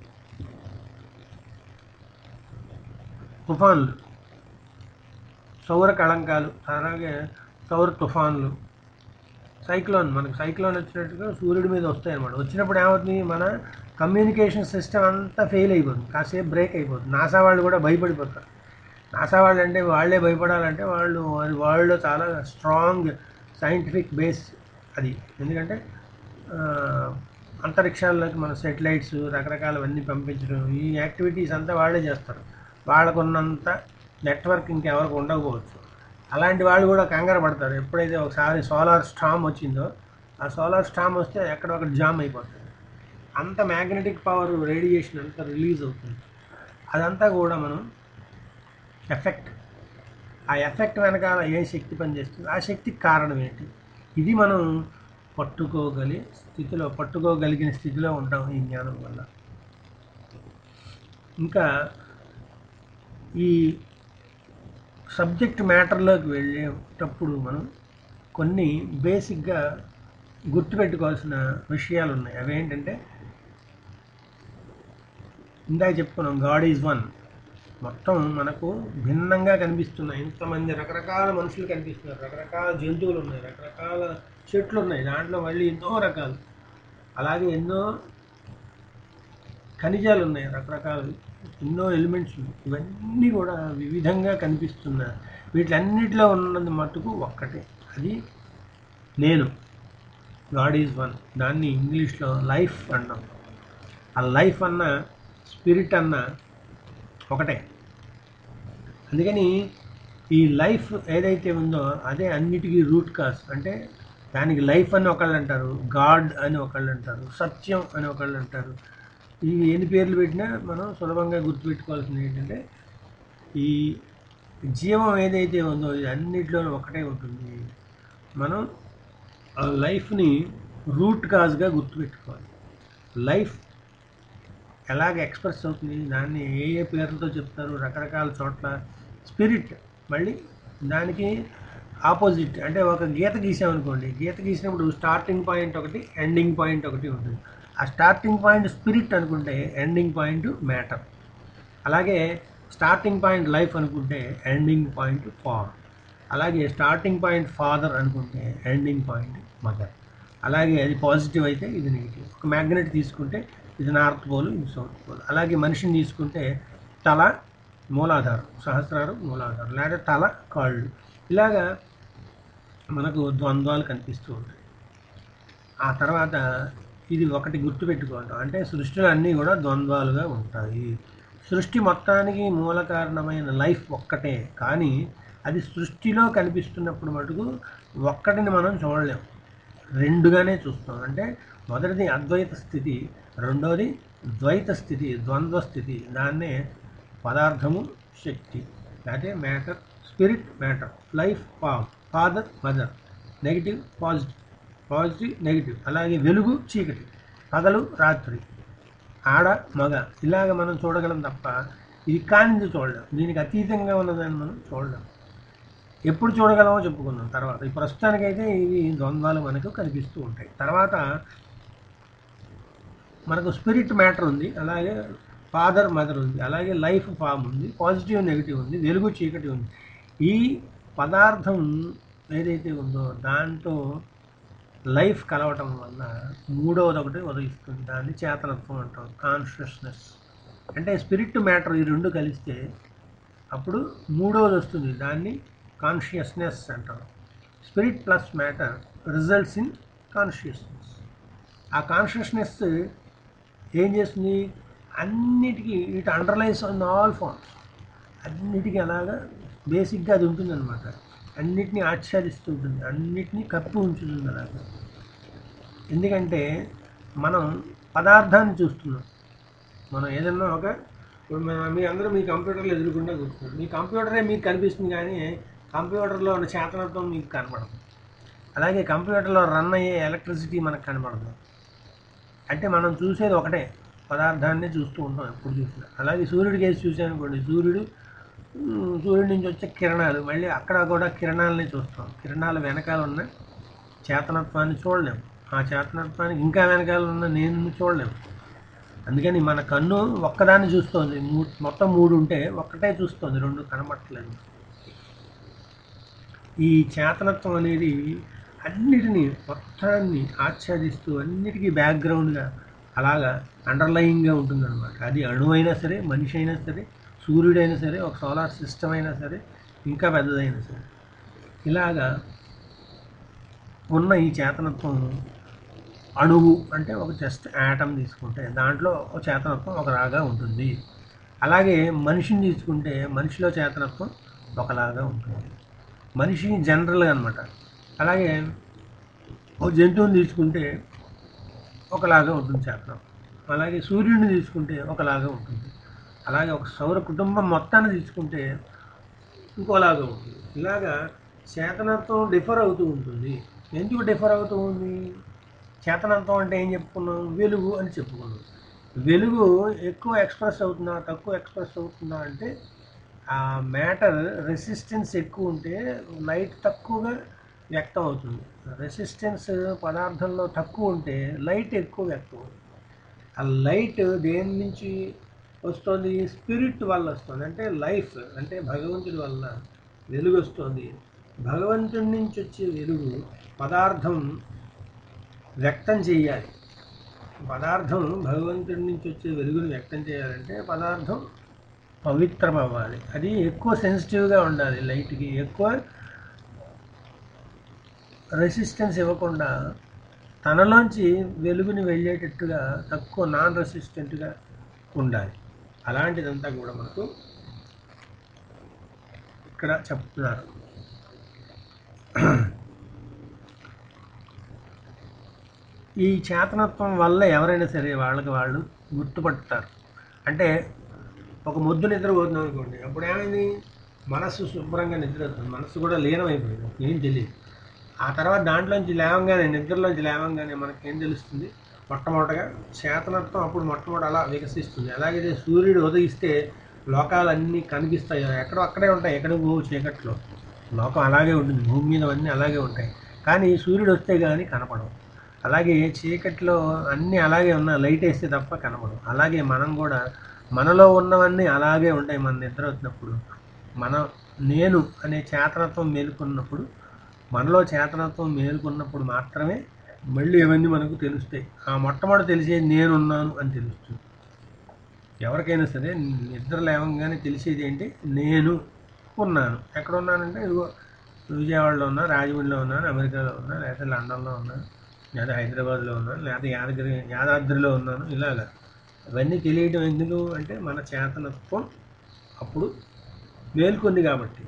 A: తుఫాన్లు సౌర కళంకాలు అలాగే సౌర తుఫాన్లు సైక్లోన్ మనకు సైక్లోన్ వచ్చినట్టుగా సూర్యుడి మీద వస్తాయి అనమాట వచ్చినప్పుడు ఏమవుతుంది మన కమ్యూనికేషన్ సిస్టమ్ అంతా ఫెయిల్ అయిపోతుంది కాసేపు బ్రేక్ అయిపోతుంది నాసా వాళ్ళు కూడా భయపడిపోతారు నాసా వాళ్ళు అంటే వాళ్ళే భయపడాలంటే వాళ్ళు అది వరల్డ్లో చాలా స్ట్రాంగ్ సైంటిఫిక్ బేస్ అది ఎందుకంటే ఆ, అంతరిక్షాల్లోకి మన సెటిలైట్స్ రకరకాలవన్నీ పంపించడం ఈ యాక్టివిటీస్ అంతా వాళ్ళే చేస్తారు వాళ్ళకున్నంత నెట్వర్క్ ఇంకెవరికి ఉండకపోవచ్చు అలాంటి వాళ్ళు కూడా కంగారు పడతారు ఎప్పుడైతే ఒకసారి సోలార్ స్టామ్ వచ్చిందో ఆ సోలార్ స్టామ్ వస్తే ఎక్కడ ఒకటి జామ్ అయిపోతుంది అంత మ్యాగ్నెటిక్ పవర్ రేడియేషన్ అంతా రిలీజ్ అవుతుంది అదంతా కూడా మనం ఎఫెక్ట్ ఆ ఎఫెక్ట్ వెనకాల ఏ శక్తి పనిచేస్తుంది ఆ శక్తికి కారణం ఏంటి ఇది మనం పట్టుకోగలి స్థితిలో పట్టుకోగలిగిన స్థితిలో ఉంటాం ఈ జ్ఞానం వల్ల ఇంకా ఈ సబ్జెక్ట్ మ్యాటర్లోకి వెళ్ళేటప్పుడు మనం కొన్ని బేసిక్గా గుర్తుపెట్టుకోవాల్సిన విషయాలు ఉన్నాయి అవి ఏంటంటే ఇందాక చెప్పుకున్నాం గాడ్ ఈజ్ వన్ మొత్తం మనకు భిన్నంగా కనిపిస్తున్నాయి ఇంతమంది రకరకాల మనుషులు కనిపిస్తున్నారు రకరకాల జంతువులు ఉన్నాయి రకరకాల చెట్లు ఉన్నాయి దాంట్లో మళ్ళీ ఎన్నో రకాలు అలాగే ఎన్నో ఖనిజాలు ఉన్నాయి రకరకాల ఎన్నో ఎలిమెంట్స్ ఉన్నాయి ఇవన్నీ కూడా వివిధంగా కనిపిస్తున్నాయి వీటిలన్నిటిలో ఉన్నది మటుకు ఒక్కటే అది నేను గాడ్ ఈజ్ వన్ దాన్ని ఇంగ్లీష్లో లైఫ్ అన్నాం ఆ లైఫ్ అన్న స్పిరిట్ అన్న ఒకటే అందుకని ఈ లైఫ్ ఏదైతే ఉందో అదే అన్నిటికీ రూట్ కాజ్ అంటే దానికి లైఫ్ అని ఒకళ్ళు అంటారు గాడ్ అని ఒకళ్ళు అంటారు సత్యం అని ఒకళ్ళు అంటారు ఈ ఎన్ని పేర్లు పెట్టినా మనం సులభంగా గుర్తుపెట్టుకోవాల్సింది ఏంటంటే ఈ జీవం ఏదైతే ఉందో ఇది అన్నిటిలోనూ ఒకటే ఉంటుంది మనం ఆ లైఫ్ని రూట్ కాజ్గా గుర్తుపెట్టుకోవాలి లైఫ్ ఎలాగ ఎక్స్ప్రెస్ అవుతుంది దాన్ని ఏ ఏ పేర్లతో చెప్తారు రకరకాల చోట్ల స్పిరిట్ మళ్ళీ దానికి ఆపోజిట్ అంటే ఒక గీత గీసామనుకోండి గీత గీసినప్పుడు స్టార్టింగ్ పాయింట్ ఒకటి ఎండింగ్ పాయింట్ ఒకటి ఉంటుంది ఆ స్టార్టింగ్ పాయింట్ స్పిరిట్ అనుకుంటే ఎండింగ్ పాయింట్ మ్యాటర్ అలాగే స్టార్టింగ్ పాయింట్ లైఫ్ అనుకుంటే ఎండింగ్ పాయింట్ ఫార్ అలాగే స్టార్టింగ్ పాయింట్ ఫాదర్ అనుకుంటే ఎండింగ్ పాయింట్ మదర్ అలాగే అది పాజిటివ్ అయితే ఇది నెగిటివ్ ఒక మ్యాగ్నెట్ తీసుకుంటే ఇది నార్త్ పోల్ ఇది సౌత్ పోల్ అలాగే మనిషిని తీసుకుంటే తల మూలాధారం సహస్రారం మూలాధారం లేదా తల కాళ్ళు ఇలాగా మనకు ద్వంద్వాలు కనిపిస్తూ ఉంటాయి ఆ తర్వాత ఇది ఒకటి గుర్తుపెట్టుకోవడం అంటే సృష్టిలో అన్నీ కూడా ద్వంద్వాలుగా ఉంటాయి సృష్టి మొత్తానికి మూల కారణమైన లైఫ్ ఒక్కటే కానీ అది సృష్టిలో కనిపిస్తున్నప్పుడు మటుకు ఒక్కటిని మనం చూడలేం రెండుగానే చూస్తాం అంటే మొదటిది అద్వైత స్థితి రెండోది ద్వైత స్థితి ద్వంద్వ స్థితి దాన్నే పదార్థము శక్తి లేకపోతే matter spirit matter life form father mother negative positive positive negative అలాగే వెలుగు చీకటి పగలు రాత్రి ఆడ మగ ఇలాగ మనం చూడగలం తప్ప ఇది కానిది చూడలేం దీనికి అతీతంగా ఉన్నదాన్ని మనం చూడలేం ఎప్పుడు చూడగలమో చెప్పుకుందాం తర్వాత ఈ ప్రస్తుతానికైతే ఇవి ద్వంద్వాలు మనకు కనిపిస్తూ ఉంటాయి తర్వాత మనకు స్పిరిట్ మ్యాటర్ ఉంది అలాగే ఫాదర్ మదర్ ఉంది అలాగే లైఫ్ ఫామ్ ఉంది పాజిటివ్ నెగిటివ్ ఉంది వెలుగు చీకటి ఉంది ఈ పదార్థం ఏదైతే ఉందో దాంతో లైఫ్ కలవటం వల్ల మూడవది ఒకటి ఉదయిస్తుంది దాన్ని చేతనత్వం అంటాం కాన్షియస్నెస్ అంటే స్పిరిట్ మ్యాటర్ ఈ రెండు కలిస్తే అప్పుడు మూడవది వస్తుంది దాన్ని కాన్షియస్నెస్ అంటాం spirit plus matter results in consciousness ఆ కాన్షియస్నెస్ ఏం చేస్తుంది అన్నిటికీ it underlines on all forms అన్నిటికీ అలాగా బేసిక్గా అది ఉంటుందన్నమాట అన్నిటినీ ఆచ్ఛాదిస్తూ ఉంటుంది అన్నిటినీ కప్పి ఉంచుతుంది అలాగా ఎందుకంటే మనం పదార్థాన్ని చూస్తున్నాం మనం ఏదన్నా ఒక ఇప్పుడు మన- మీ అందరూ మీ కంప్యూటర్లో ఎదురుకుండా కూర్చున్నారు మీ కంప్యూటరే మీకు కనిపిస్తుంది కానీ కంప్యూటర్లో ఉన్న చేతనత్వం మీకు కనపడదు అలాగే కంప్యూటర్లో రన్ అయ్యే ఎలక్ట్రిసిటీ మనకు కనపడదు అంటే మనం చూసేది ఒకటే పదార్థాన్ని చూస్తూ ఉంటాం ఎప్పుడు చూసినా అలాగే సూర్యుడి కేసు చూసానుకోండి సూర్యుడు ఉమ్, సూర్యుడి నుంచి వచ్చే కిరణాలు మళ్ళీ అక్కడ కూడా కిరణాలని చూస్తాం కిరణాల వెనకాల ఉన్న చేతనత్వాన్ని చూడలేము ఆ చేతనత్వానికి ఇంకా వెనకాల ఉన్న నేను చూడలేము అందుకని మన కన్ను ఒక్కదాన్ని చూస్తోంది మూ- మొత్తం మూడు ఉంటే ఒక్కటే చూస్తోంది రెండు కనబట్టలేదు ఈ చేతనత్వం అనేది అన్నిటినీ మొత్తాన్ని ఆచ్ఛాదిస్తూ అన్నిటికీ బ్యాక్గ్రౌండ్గా అలాగా అండర్లయింగ్గా ఉంటుందన్నమాట అది అణువైనా సరే మనిషి అయినా సరే సూర్యుడైనా సరే ఒక సోలార్ సిస్టమ్ అయినా సరే ఇంకా పెద్దదైనా సరే ఇలాగా ఉన్న ఈ చేతనత్వం అణువు అంటే ఒక జస్ట్ యాటమ్ తీసుకుంటే దాంట్లో ఒక చేతనత్వం ఒక రాగా ఉంటుంది అలాగే మనిషిని తీసుకుంటే మనిషిలో చేతనత్వం ఒకలాగా ఉంటుంది మనిషి జనరల్గా అనమాట అలాగే ఒక జంతువుని తీసుకుంటే ఒకలాగా ఉంటుంది చేతనం అలాగే సూర్యుడిని తీసుకుంటే ఒకలాగా ఉంటుంది అలాగే ఒక సౌర కుటుంబం మొత్తాన్ని తీసుకుంటే ఇంకోలాగా ఉంటుంది ఇలాగా చేతనత్వం డిఫర్ అవుతూ ఉంటుంది ఎందుకు డిఫర్ అవుతూ ఉంది చేతనత్వం అంటే ఏం చెప్పుకున్నాం వెలుగు అని చెప్పుకున్నాం వెలుగు ఎక్కువ ఎక్స్ప్రెస్ అవుతుందా తక్కువ ఎక్స్ప్రెస్ అవుతుందా అంటే ఆ మ్యాటర్ రెసిస్టెన్స్ ఎక్కువ ఉంటే లైట్ తక్కువగా వ్యక్తం అవుతుంది రెసిస్టెన్స్ పదార్థంలో తక్కువ ఉంటే లైట్ ఎక్కువ వ్యక్తం అవుతుంది ఆ లైట్ దేని నుంచి వస్తుంది స్పిరిట్ వల్ల వస్తుంది అంటే లైఫ్ అంటే భగవంతుడి వల్ల వెలుగు వస్తుంది భగవంతుడి నుంచి వచ్చే వెలుగు పదార్థం వ్యక్తం చేయాలి పదార్థం భగవంతుడి నుంచి వచ్చే వెలుగుని వ్యక్తం చేయాలంటే పదార్థం పవిత్రం అవ్వాలి అది ఎక్కువ సెన్సిటివ్గా ఉండాలి లైట్కి ఎక్కువ రెసిస్టెన్స్ ఇవ్వకుండా తనలోంచి వెలుగుని వెళ్ళేటట్టుగా తక్కువ నాన్ రెసిస్టెంట్గా ఉండాలి అలాంటిదంతా కూడా మనకు ఇక్కడ చెప్తున్నారు ఈ చేతనత్వం వల్ల ఎవరైనా సరే వాళ్ళకి వాళ్ళు గుర్తుపడతారు అంటే ఒక ముద్దు నిద్ర పోతున్నాం అనుకోండి అప్పుడు ఏమైంది మనస్సు శుభ్రంగా నిద్ర వస్తుంది మనస్సు కూడా లీనమైపోయింది ఏం తెలియదు ఆ తర్వాత దాంట్లోంచి లేవంగానే నిద్రలోంచి లేవంగానే మనకేం తెలుస్తుంది మొట్టమొదటగా చేతనత్వం అప్పుడు మొట్టమొదటి అలా వికసిస్తుంది అలాగే సూర్యుడు ఉదయిస్తే లోకాలన్నీ కనిపిస్తాయి ఎక్కడో అక్కడే ఉంటాయి ఎక్కడికి పోవు చీకట్లో లోకం అలాగే ఉంటుంది భూమి మీద అన్నీ అలాగే ఉంటాయి కానీ సూర్యుడు వస్తే కానీ కనపడవు అలాగే చీకట్లో అన్నీ అలాగే ఉన్నా లైట్ వేస్తే తప్ప కనపడవు అలాగే మనం కూడా మనలో ఉన్నవన్నీ అలాగే ఉంటాయి మన నిద్ర వచ్చినప్పుడు మన నేను అనే చేతనత్వం మేలుకున్నప్పుడు మనలో చేతనత్వం మేలుకున్నప్పుడు మాత్రమే మళ్ళీ ఇవన్నీ మనకు తెలుస్తాయి ఆ మొట్టమొదటి తెలిసేది నేనున్నాను అని తెలుస్తుంది ఎవరికైనా సరే నిద్ర లేవంగానే తెలిసేది ఏంటి నేను ఉన్నాను ఎక్కడ ఉన్నానంటే ఇదిగో విజయవాడలో ఉన్నా రాజమండ్రిలో ఉన్నాను అమెరికాలో ఉన్నా లేకపోతే లండన్లో ఉన్నాను లేదా హైదరాబాద్లో ఉన్నాను లేదా యాదగిరి యాదాద్రిలో ఉన్నాను ఇలాగా ఇవన్నీ తెలియటం ఎందుకు అంటే మన చేతనత్వం అప్పుడు మేల్కొంది కాబట్టి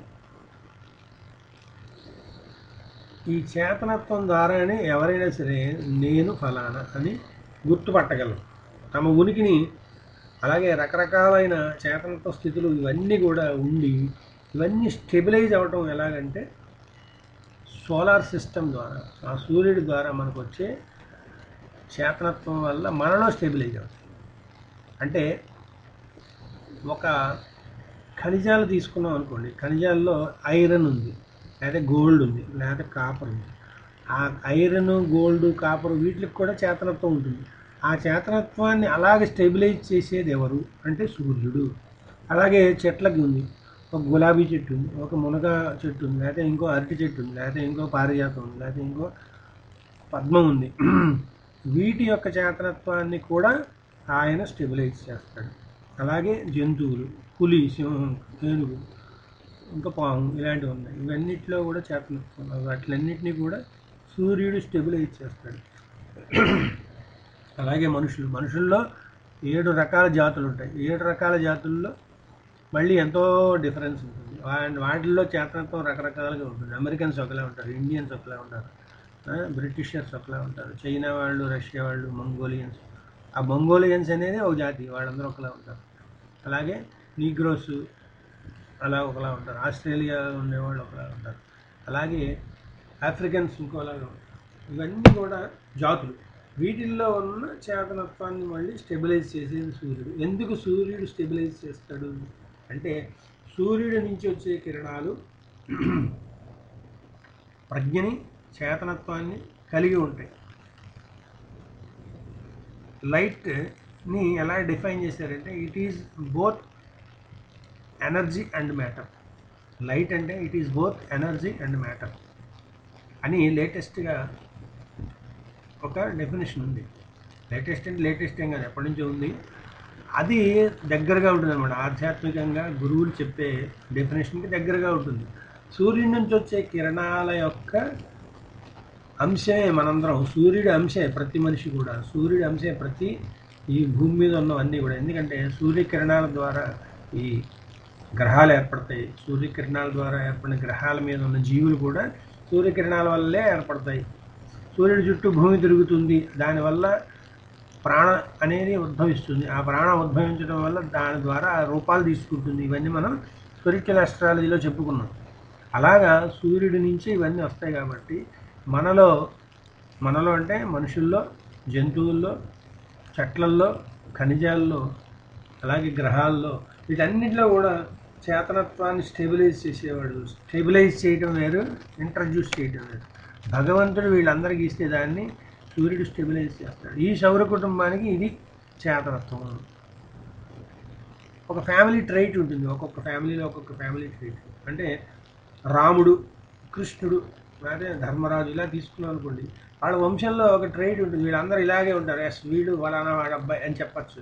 A: ఈ చేతనత్వం ద్వారానే ఎవరైనా సరే నేను ఫలానా అని గుర్తుపట్టగలరు తమ ఉనికిని అలాగే రకరకాలైన చేతనత్వ స్థితులు ఇవన్నీ కూడా ఉండి ఇవన్నీ స్టెబిలైజ్ అవ్వటం ఎలాగంటే సోలార్ సిస్టమ్ ద్వారా ఆ సూర్యుడి ద్వారా మనకు వచ్చే చేతనత్వం వల్ల మనలో స్టెబిలైజ్ అవుతుంది అంటే ఒక ఖనిజాలు తీసుకున్నాం అనుకోండి ఖనిజాల్లో ఐరన్ ఉంది లేదా గోల్డ్ ఉంది లేదా కాపర్ ఉంది ఆ ఐరన్ గోల్డ్ కాపర్ వీటికి కూడా చేతనత్వం ఉంటుంది ఆ చేతనత్వాన్ని అలాగే స్టెబిలైజ్ చేసేది ఎవరు అంటే సూర్యుడు అలాగే చెట్లకి ఉంది ఒక గులాబీ చెట్టు ఉంది ఒక మునగ చెట్టు ఉంది లేకపోతే ఇంకో అరటి చెట్టు ఉంది లేకపోతే ఇంకో పారిజాతం ఉంది లేకపోతే ఇంకో పద్మం ఉంది వీటి యొక్క చేతనత్వాన్ని కూడా ఆయన స్టెబిలైజ్ చేస్తాడు అలాగే జంతువులు పులి సింహం ఏనుగు ఇంకా పాము ఇలాంటివి ఉన్నాయి ఇవన్నిటిలో కూడా చేతనత్వం వాటిలన్నింటినీ కూడా సూర్యుడు స్టెబిలైజ్ చేస్తాడు అలాగే మనుషులు మనుషుల్లో ఏడు రకాల జాతులు ఉంటాయి ఏడు రకాల జాతుల్లో మళ్ళీ ఎంతో డిఫరెన్స్ ఉంటుంది వా- వాటిల్లో చేతనత్వం రకరకాలుగా ఉంటుంది అమెరికన్స్ ఒకలా ఉంటారు ఇండియన్స్ ఒకలా ఉంటారు ఆ, బ్రిటిషర్స్ ఒకలా ఉంటారు చైనా వాళ్ళు రష్యా వాళ్ళు మంగోలియన్స్ ఆ మంగోలియన్స్ అనేది ఒక జాతి వాళ్ళందరూ ఒకలా ఉంటారు అలాగే నీగ్రోస్ అలా ఒకలా ఉంటారు ఆస్ట్రేలియాలో ఉండేవాళ్ళు ఒకలా ఉంటారు అలాగే ఆఫ్రికన్స్ ఇంకోలాగా ఉంటారు ఇవన్నీ కూడా జాతులు వీటిల్లో ఉన్న చేతనత్వాన్ని మళ్ళీ స్టెబిలైజ్ చేసేది సూర్యుడు ఎందుకు సూర్యుడు స్టెబిలైజ్ చేస్తాడు అంటే సూర్యుడి నుంచి వచ్చే కిరణాలు ప్రజ్ఞని చేతనత్వాన్ని కలిగి ఉంటాయి లైట్ని ఎలా డిఫైన్ చేశారంటే it is both energy and matter light అంటే it is both energy and matter అని లేటెస్ట్గా ఒక డెఫినేషన్ ఉంది లేటెస్ట్ అంటే లేటెస్ట్ ఏం కాదు ఎప్పటి నుంచో ఉంది అది దగ్గరగా ఉంటుంది అనమాట ఆధ్యాత్మికంగా గురువులు చెప్పే డెఫినేషన్కి దగ్గరగా ఉంటుంది సూర్యుడి నుంచి వచ్చే కిరణాల యొక్క అంశమే మనందరం సూర్యుడి అంశే ప్రతి మనిషి కూడా సూర్యుడి అంశే ప్రతి ఈ భూమి మీద ఉన్నవన్నీ కూడా ఎందుకంటే సూర్యకిరణాల ద్వారా ఈ గ్రహాలు ఏర్పడతాయి సూర్యకిరణాల ద్వారా ఏర్పడిన గ్రహాల మీద ఉన్న జీవులు కూడా సూర్యకిరణాల వల్లే ఏర్పడతాయి సూర్యుడి చుట్టూ భూమి తిరుగుతుంది దానివల్ల ప్రాణ అనేది ఉద్భవిస్తుంది ఆ ప్రాణం ఉద్భవించడం వల్ల దాని ద్వారా ఆ రూపాలు తీసుకుంటుంది ఇవన్నీ మనం స్పిరిచువల్ అస్ట్రాలజీలో చెప్పుకున్నాం అలాగా సూర్యుడి నుంచి ఇవన్నీ వస్తాయి కాబట్టి మనలో మనలో అంటే మనుషుల్లో జంతువుల్లో చెట్లల్లో ఖనిజాల్లో అలాగే గ్రహాల్లో వీటన్నిటిలో కూడా చేతనత్వాన్ని స్టెబిలైజ్ చేసేవాడు స్టెబిలైజ్ చేయడం వేరు ఇంట్రడ్యూస్ చేయడం వేరు భగవంతుడు వీళ్ళందరికీ ఇస్తే దాన్ని సూర్యుడు స్టెబిలైజ్ చేస్తాడు ఈ సౌర కుటుంబానికి ఇది చేతనత్వం ఒక ఫ్యామిలీ ట్రైట్ ఉంటుంది ఒక్కొక్క ఫ్యామిలీలో ఒక్కొక్క ఫ్యామిలీ ట్రైట్ అంటే రాముడు కృష్ణుడు అదే ధర్మరాజు ఇలా తీసుకున్నాం అనుకోండి వాళ్ళ వంశంలో ఒక ట్రైట్ ఉంటుంది వీళ్ళందరూ ఇలాగే ఉంటారు ఎస్ వీడు ఫలానా వాడు అబ్బాయి అని చెప్పచ్చు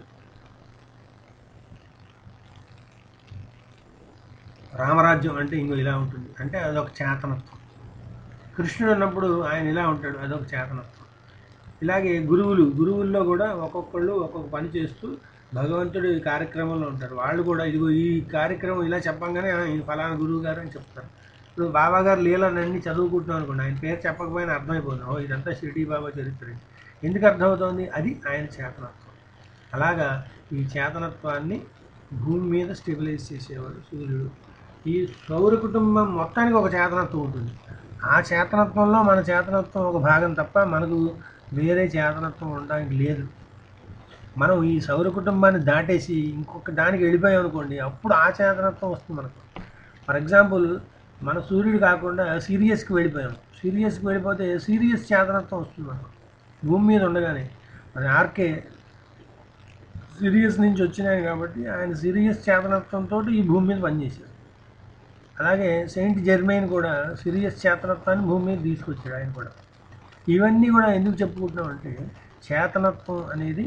A: రామరాజ్యం అంటే ఇంకో ఇలా ఉంటుంది అంటే అదొక చేతనత్వం కృష్ణుడు ఉన్నప్పుడు ఆయన ఇలా ఉంటాడు అదొక చేతనత్వం ఇలాగే గురువులు గురువుల్లో కూడా ఒక్కొక్కళ్ళు ఒక్కొక్క పని చేస్తూ భగవంతుడు ఈ కార్యక్రమంలో ఉంటారు వాళ్ళు కూడా ఇదిగో ఈ కార్యక్రమం ఇలా చెప్పంగానే "ఆ, ఈయన ఫలానా గురువు గారు అని చెప్తారు ఇప్పుడు బాబా గారు లీలనన్నీ చదువుకుంటున్నాం అనుకోండి ఆయన పేరు చెప్పకపోయినా అర్థమైపోతుంది ఓ ఇదంతా షిరిడి బాబా చరిత్ర అని. ఎందుకు అర్థమవుతోంది అది ఆయన చేతనత్వం అలాగా ఈ చేతనత్వాన్ని భూమి మీద స్టెబిలైజ్ చేసేవాడు సూర్యుడు ఈ సౌర కుటుంబం మొత్తానికి ఒక చేతనత్వం ఉంటుంది ఆ చేతనత్వంలో మన చేతనత్వం ఒక భాగం తప్ప మనకు వేరే చేతనత్వం ఉండడానికి లేదు మనం ఈ సౌర కుటుంబాన్ని దాటేసి ఇంకొక దానికి వెళ్ళిపోయాం అనుకోండి అప్పుడు ఆ చేతనత్వం వస్తుంది మనకు ఫర్ ఎగ్జాంపుల్ మన సూర్యుడు కాకుండా సీరియస్కి వెళ్ళిపోయాం సీరియస్కి వెళ్ళిపోతే సీరియస్ చేతనత్వం వస్తుంది మనకు భూమి మీద ఉండగానే మరి ఆర్కే సిరియస్ నుంచి వచ్చినాయి కాబట్టి ఆయన సిరియస్ చేతనత్వంతో ఈ భూమి మీద పనిచేశాడు అలాగే సెయింట్ జెర్మైన్ కూడా సిరియస్ చేతనత్వాన్ని భూమి మీద తీసుకొచ్చాడు ఆయన కూడా ఇవన్నీ కూడా ఎందుకు చెప్పుకుంటున్నాం అంటే చేతనత్వం అనేది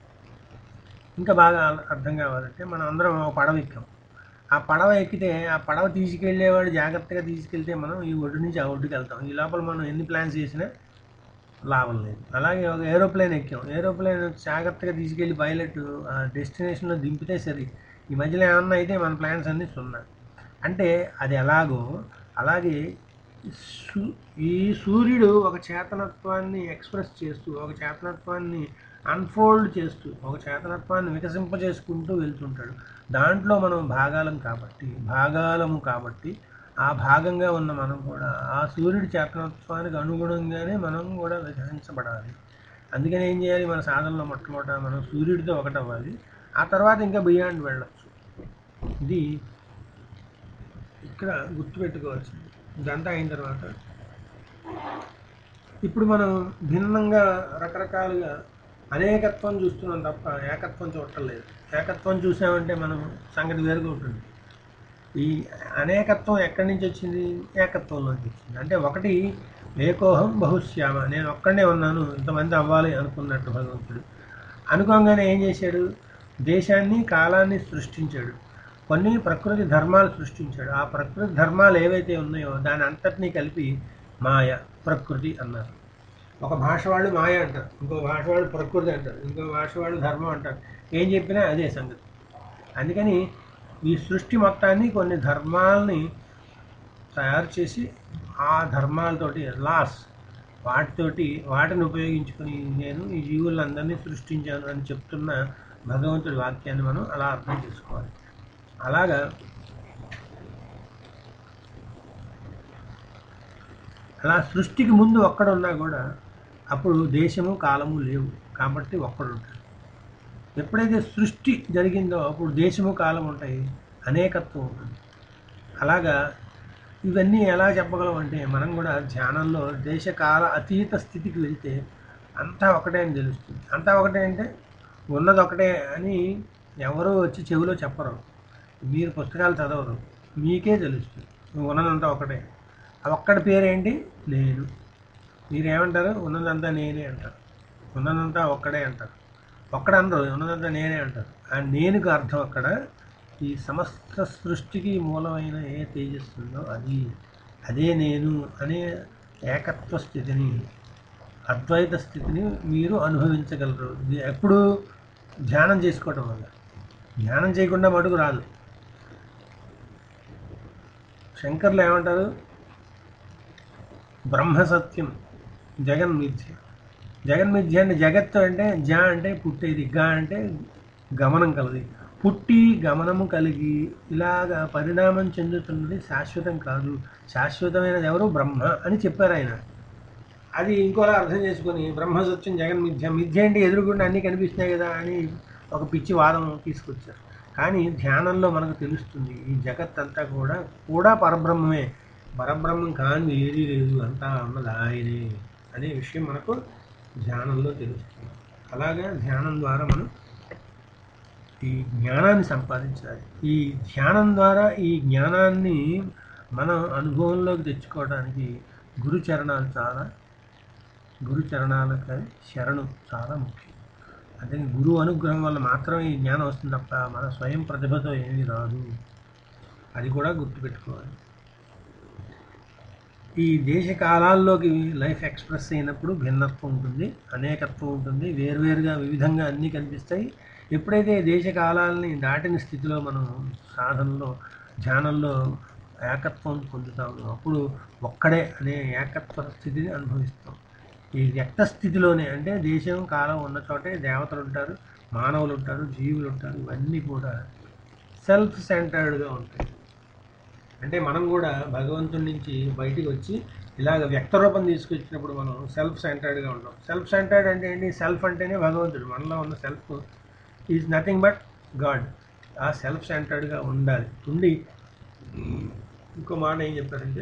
A: ఇంకా బాగా అర్థం కావాలంటే మనం అందరం ఒక పడవ ఎక్కాం ఆ పడవ ఎక్కితే ఆ పడవ తీసుకెళ్ళేవాడు జాగ్రత్తగా తీసుకెళ్తే మనం ఈ ఒడ్డు నుంచి ఆ ఒడ్డుకి వెళ్తాం ఈ లోపల మనం ఎన్ని ప్లాన్స్ చేసినా లాభం లేదు అలాగే ఒక ఏరోప్లేన్ ఎక్కాం ఏరోప్లేన్ జాగ్రత్తగా తీసుకెళ్ళి పైలట్ ఆ డెస్టినేషన్లో దింపితే సరి ఈ మధ్యలో ఏమన్నా అయితే మన ప్లాన్స్ అన్నీ సున్నా అంటే అది ఎలాగో అలాగే సూ ఈ సూర్యుడు ఒక చేతనత్వాన్ని ఎక్స్ప్రెస్ చేస్తూ ఒక చేతనత్వాన్ని అన్ఫోల్డ్ చేస్తూ ఒక చేతనత్వాన్ని వికసింపజేసుకుంటూ వెళ్తుంటాడు దాంట్లో మనం భాగాలం కాబట్టి భాగాలము కాబట్టి ఆ భాగంగా ఉన్న మనం కూడా ఆ సూర్యుడి చేతనత్వానికి అనుగుణంగానే మనం కూడా వికసించబడాలి అందుకని ఏం చేయాలి మన సాధనలో మొట్టమొదట మనం సూర్యుడితో ఒకటవ్వాలి ఆ తర్వాత ఇంకా బియాండ్ వెళ్ళచ్చు ఇది ఇక్కడ గుర్తుపెట్టుకోవాల్సింది ఇదంతా అయిన తర్వాత ఇప్పుడు మనం భిన్నంగా రకరకాలుగా అనేకత్వం చూస్తున్నాం తప్ప ఏకత్వం చూడటం లేదు ఏకత్వం చూసామంటే మనం సంగతి వేరుగా ఉంటుంది ఈ అనేకత్వం ఎక్కడి నుంచి వచ్చింది ఏకత్వంలోంచి వచ్చింది అంటే ఒకటి ఏకోహం బహుశ్యామ నేను ఒక్కడే ఉన్నాను ఇంతమంది అవ్వాలి అనుకున్నట్టు భగవంతుడు అనుకోగానే ఏం చేశాడు దేశాన్ని కాలాన్ని సృష్టించాడు కొన్ని ప్రకృతి ధర్మాలు సృష్టించాడు ఆ ప్రకృతి ధర్మాలు ఏవైతే ఉన్నాయో దాని అంతటినీ కలిపి మాయ ప్రకృతి అన్నారు ఒక భాష వాళ్ళు మాయ అంటారు ఇంకో భాష వాళ్ళు ప్రకృతి అంటారు ఇంకో భాష వాళ్ళు ధర్మం అంటారు ఏం చెప్పినా అదే సంగతి అందుకని ఈ సృష్టి మొత్తాన్ని కొన్ని ధర్మాలని తయారు చేసి ఆ ధర్మాలతోటి లాస్ వాటితోటి వాటిని ఉపయోగించుకుని నేను ఈ జీవులందరినీ సృష్టించాను అని చెప్తున్న భగవంతుడి వాక్యాన్ని మనం అలా అర్థం చేసుకోవాలి అలాగా అలా సృష్టికి ముందు ఒక్కడున్నా కూడా అప్పుడు దేశము కాలము లేవు కాబట్టి ఒక్కడు ఉంటాడు ఎప్పుడైతే సృష్టి జరిగిందో అప్పుడు దేశము కాలం ఉంటాయి అనేకత్వం ఉంటుంది అలాగా ఇవన్నీ ఎలా చెప్పగలం అంటే మనం కూడా ధ్యానంలో దేశకాల అతీత స్థితికి వెళ్తే అంతా ఒకటే అని తెలుస్తుంది అంతా ఒకటే అంటే ఉన్నది ఒకటే అని ఎవరో వచ్చి చెవిలో చెప్పరు మీరు పుస్తకాలు చదవరు మీకే తెలుస్తుంది ఉన్నదంతా ఒకటే ఆ ఒక్కడి పేరేంటి నేను మీరేమంటారు ఉన్నదంతా నేనే అంటారు ఉన్నదంతా ఒక్కడే అంటారు ఒక్కడ అనరు ఉన్నదంతా నేనే అంటారు ఆ నేనుకు అర్థం అక్కడ ఈ సమస్త సృష్టికి మూలమైన ఏ తేజస్సు ఉందో అది అదే నేను అనే ఏకత్వ స్థితిని అద్వైత స్థితిని మీరు అనుభవించగలరు ఇది ఎప్పుడు ధ్యానం చేసుకోవటం వల్ల ధ్యానం చేయకుండా మటుకు రాదు శంకర్లు ఏమంటారు బ్రహ్మ సత్యం జగన్ మిథ్య జగన్ మిథ్య అంటే జగత్తు అంటే జ అంటే పుట్టేది గ అంటే గమనం కలది పుట్టి గమనము కలిగి ఇలాగా పరిణామం చెందుతున్నది శాశ్వతం కాదు శాశ్వతమైనది ఎవరు బ్రహ్మ అని చెప్పారు ఆయన అది ఇంకోలా అర్థం చేసుకొని బ్రహ్మ సత్యం జగన్ మిథ్య మిథ్య అంటే ఎదురుగుండా అన్నీ కనిపిస్తున్నాయి కదా అని ఒక పిచ్చి వాదం తీసుకొచ్చారు కానీ ధ్యానంలో మనకు తెలుస్తుంది ఈ జగత్ అంతా కూడా కూడా పరబ్రహ్మమే పరబ్రహ్మం కాని ఏదీ లేదు అంతా ఉన్నది ఆయనే అనే విషయం మనకు ధ్యానంలో తెలుస్తుంది అలాగా ధ్యానం ద్వారా మనం ఈ జ్ఞానాన్ని సంపాదించాలి ఈ ధ్యానం ద్వారా ఈ జ్ఞానాన్ని మనం అనుభవంలోకి తెచ్చుకోవడానికి గురు చరణాలు చాలా గురు చరణాలకు శరణు చాలా ముఖ్యం అదే గురువు అనుగ్రహం వల్ల మాత్రమే ఈ జ్ఞానం వస్తుంది తప్ప మన స్వయం ప్రతిభతో ఏమీ రాదు అది కూడా గుర్తుపెట్టుకోవాలి ఈ దేశ కాలాల్లోకి లైఫ్ ఎక్స్ప్రెస్ అయినప్పుడు భిన్నత్వం ఉంటుంది అనేకత్వం ఉంటుంది వేరువేరుగా వివిధంగా అన్నీ కనిపిస్తాయి ఎప్పుడైతే దేశ కాలాలని దాటిన స్థితిలో మనం సాధనలో ధ్యానంలో ఏకత్వం పొందుతామో అప్పుడు ఒక్కడే అనే ఏకత్వ స్థితిని అనుభవిస్తాం ఈ వ్యక్త స్థితిలోనే అంటే దేశం కాలం ఉన్న చోటే దేవతలు ఉంటారు మానవులు ఉంటారు జీవులు ఉంటారు ఇవన్నీ కూడా సెల్ఫ్ సెంటర్డ్గా ఉంటాయి అంటే మనం కూడా భగవంతుడి నుంచి బయటికి వచ్చి ఇలాగ వ్యక్త రూపం తీసుకొచ్చినప్పుడు మనం సెల్ఫ్ సెంటర్డ్గా ఉంటాం సెల్ఫ్ సెంటర్డ్ అంటే ఏంటి సెల్ఫ్ అంటేనే భగవంతుడు మనలో ఉన్న self is nothing but God ఆ సెల్ఫ్ సెంటర్డ్గా ఉండాలి ఉండి ఇంకో మాట ఏం చెప్పారంటే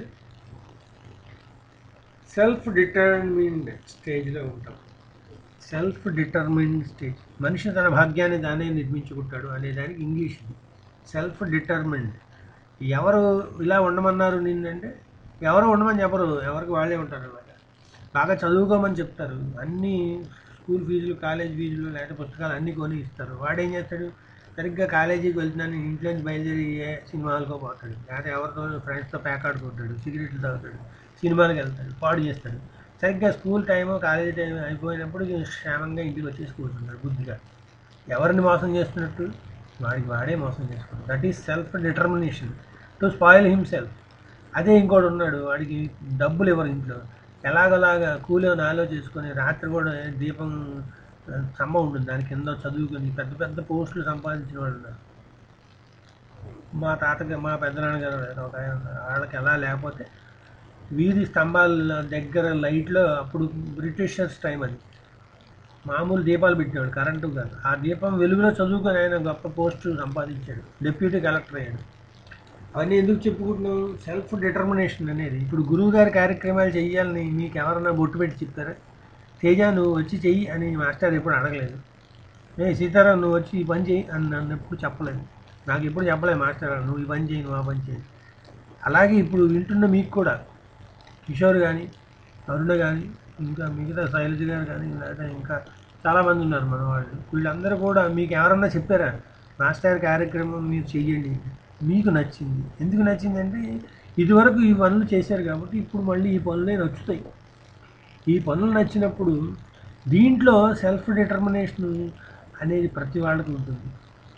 A: సెల్ఫ్ డిటర్మిన్డ్ స్టేజ్లో ఉంటాం సెల్ఫ్ డిటర్మిన్డ్ స్టేజ్ మనిషి తన భాగ్యాన్ని తానే నిర్మించుకుంటాడు అనే దానికి ఇంగ్లీష్ సెల్ఫ్ డిటర్మిన్డ్ ఎవరు ఇలా ఉండమన్నారు నిన్నంటే ఎవరు ఉండమని చెప్పరు ఎవరికి వాళ్ళే ఉంటారు అన్నమాట బాగా చదువుకోమని చెప్తారు అన్నీ స్కూల్ ఫీజులు కాలేజ్ ఫీజులు లేకపోతే పుస్తకాలు అన్నీ కొని ఇస్తారు వాడు ఏం చేస్తాడు సరిగ్గా కాలేజీకి వెళ్తున్నాను ఇంట్లోంచి బయలుదేరి ఏ సినిమాలకో పోతాడు లేకపోతే ఎవరితో ఫ్రెండ్స్తో పేకాడుకుంటాడు సిగరెట్లు తాగుతాడు సినిమాలకు వెళ్తాడు పాడు చేస్తాడు సరిగ్గా స్కూల్ టైము కాలేజీ టైం అయిపోయినప్పుడు క్షేమంగా ఇంటికి వచ్చేసి కూర్చుంటాడు బుద్ధిగా ఎవరిని మోసం చేస్తున్నట్టు వాడికి వాడే మోసం చేసుకుంటాడు that is self determination to spoil himself అదే ఇంకోటి ఉన్నాడు వాడికి డబ్బులు ఇవ్వరు ఇంట్లో ఎలాగలాగా కూలి నాలో చేసుకొని రాత్రి కూడా దీపం ఆ, స్తంభ ఉంటుంది దాని కింద చదువుకొని పెద్ద పెద్ద పోస్టులు సంపాదించిన వాళ్ళు ఉన్నారు మా తాతగారు మా పెద్దనాన్నగారు ఒక ఆయన ఉన్నారు. వాళ్ళకి ఎలా లేకపోతే వీధి స్తంభాల దగ్గర లైట్లో అప్పుడు బ్రిటిషర్స్ టైం అది మామూలు దీపాలు పెట్టేవాడు కరెంటు కాదు ఆ దీపం వెలుగులో చదువుకొని ఆయన గొప్ప పోస్టు సంపాదించాడు డిప్యూటీ కలెక్టర్ అయ్యాడు అవన్నీ ఎందుకు చెప్పుకుంటున్నాం సెల్ఫ్ డిటర్మినేషన్ అనేది ఇప్పుడు గురువు గారి కార్యక్రమాలు చెయ్యాలని మీకు ఎవరన్నా బొట్టు పెట్టి చెప్తారా తేజ నువ్వు వచ్చి చెయ్యి అని మాస్టర్ ఎప్పుడు అడగలేదు ఏ సీతారాం నువ్వు వచ్చి ఈ పని చెయ్యి అని నన్ను ఎప్పుడు చెప్పలేదు నాకు ఎప్పుడు చెప్పలేదు మాస్టర్ గారు, నువ్వు ఈ పని చేయి నువ్వు ఆ పని చేయి అలాగే ఇప్పుడు వింటున్న మీకు కూడా కిషోర్ కానీ అరుణ కానీ ఇంకా మిగతా శైలజ గారు కానీ లేదా ఇంకా చాలామంది ఉన్నారు మన వాళ్ళు వీళ్ళందరూ కూడా మీకు ఎవరన్నా చెప్పారా మాస్టర్ కార్యక్రమం మీరు చెయ్యండి మీకు నచ్చింది ఎందుకు నచ్చిందంటే ఇదివరకు ఈ పనులు చేశారు కాబట్టి ఇప్పుడు మళ్ళీ ఈ పనులే నచ్చుతాయి ఈ పనులు నచ్చినప్పుడు దీంట్లో సెల్ఫ్ డిటర్మినేషన్ అనేది ప్రతి వాళ్ళకి ఉంటుంది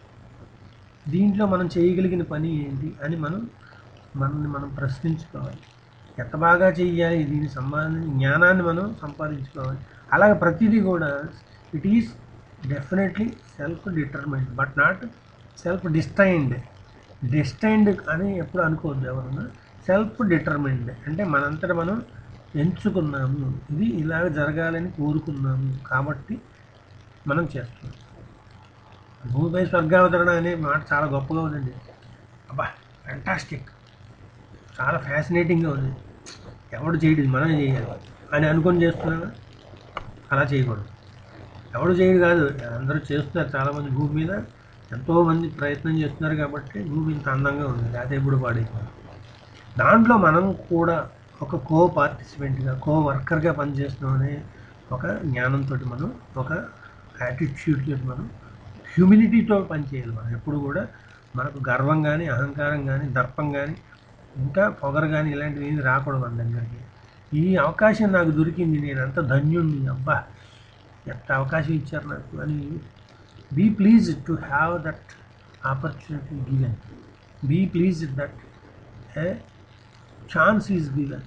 A: దీంట్లో మనం చేయగలిగిన పని ఏంటి అని మనం మనల్ని మనం ప్రశ్నించుకోవాలి ఎంత బాగా చెయ్యాలి దీనికి సంబంధించిన జ్ఞానాన్ని మనం సంపాదించుకోవాలి అలాగే ప్రతిదీ కూడా it is definitely self determined but not self destined destined అని ఎప్పుడు అనుకోవద్దు ఎవరన్నా సెల్ఫ్ డిటర్మైన్డ్ అంటే మనంతట మనం ఎంచుకున్నాము ఇది ఇలాగ జరగాలని కోరుకున్నాము కాబట్టి మనం చేస్తున్నాం భూమిపై స్వర్గావతరణ అనే మాట చాలా గొప్పగా ఉందండి అబ్బా ఫ్యాంటాస్టిక్ చాలా ఫ్యాసినేటింగ్గా ఉంది ఎవడు చేయడు ఇది మనమే చేయాలి అని అనుకొని చేస్తున్నాను అలా చేయకూడదు ఎవడు చేయడు కాదు అందరూ చేస్తున్నారు చాలామంది భూమి మీద ఎంతోమంది ప్రయత్నం చేస్తున్నారు కాబట్టి భూమి ఇంత అందంగా ఉంది లేకపోతే ఎప్పుడు పాడైపోయింది దాంట్లో మనం కూడా ఒక కో పార్టిసిపెంట్గా కో వర్కర్గా పనిచేస్తున్నాం అనే ఒక జ్ఞానంతో మనం ఒక యాటిట్యూడ్ తోటి మనం హ్యూమిలిటీతో పనిచేయాలి మనం ఎప్పుడు కూడా మనకు గర్వం కానీ అహంకారం కానీ దర్పం కానీ ఇంకా పొగరు కానీ ఇలాంటివి ఏమి రాకూడదు మన దగ్గరికి ఈ అవకాశం నాకు దొరికింది నేను అంత ధన్యుణ్ణి అబ్బా ఎంత అవకాశం ఇచ్చారు నాకు అని be please to have that opportunity given be please that a chance is given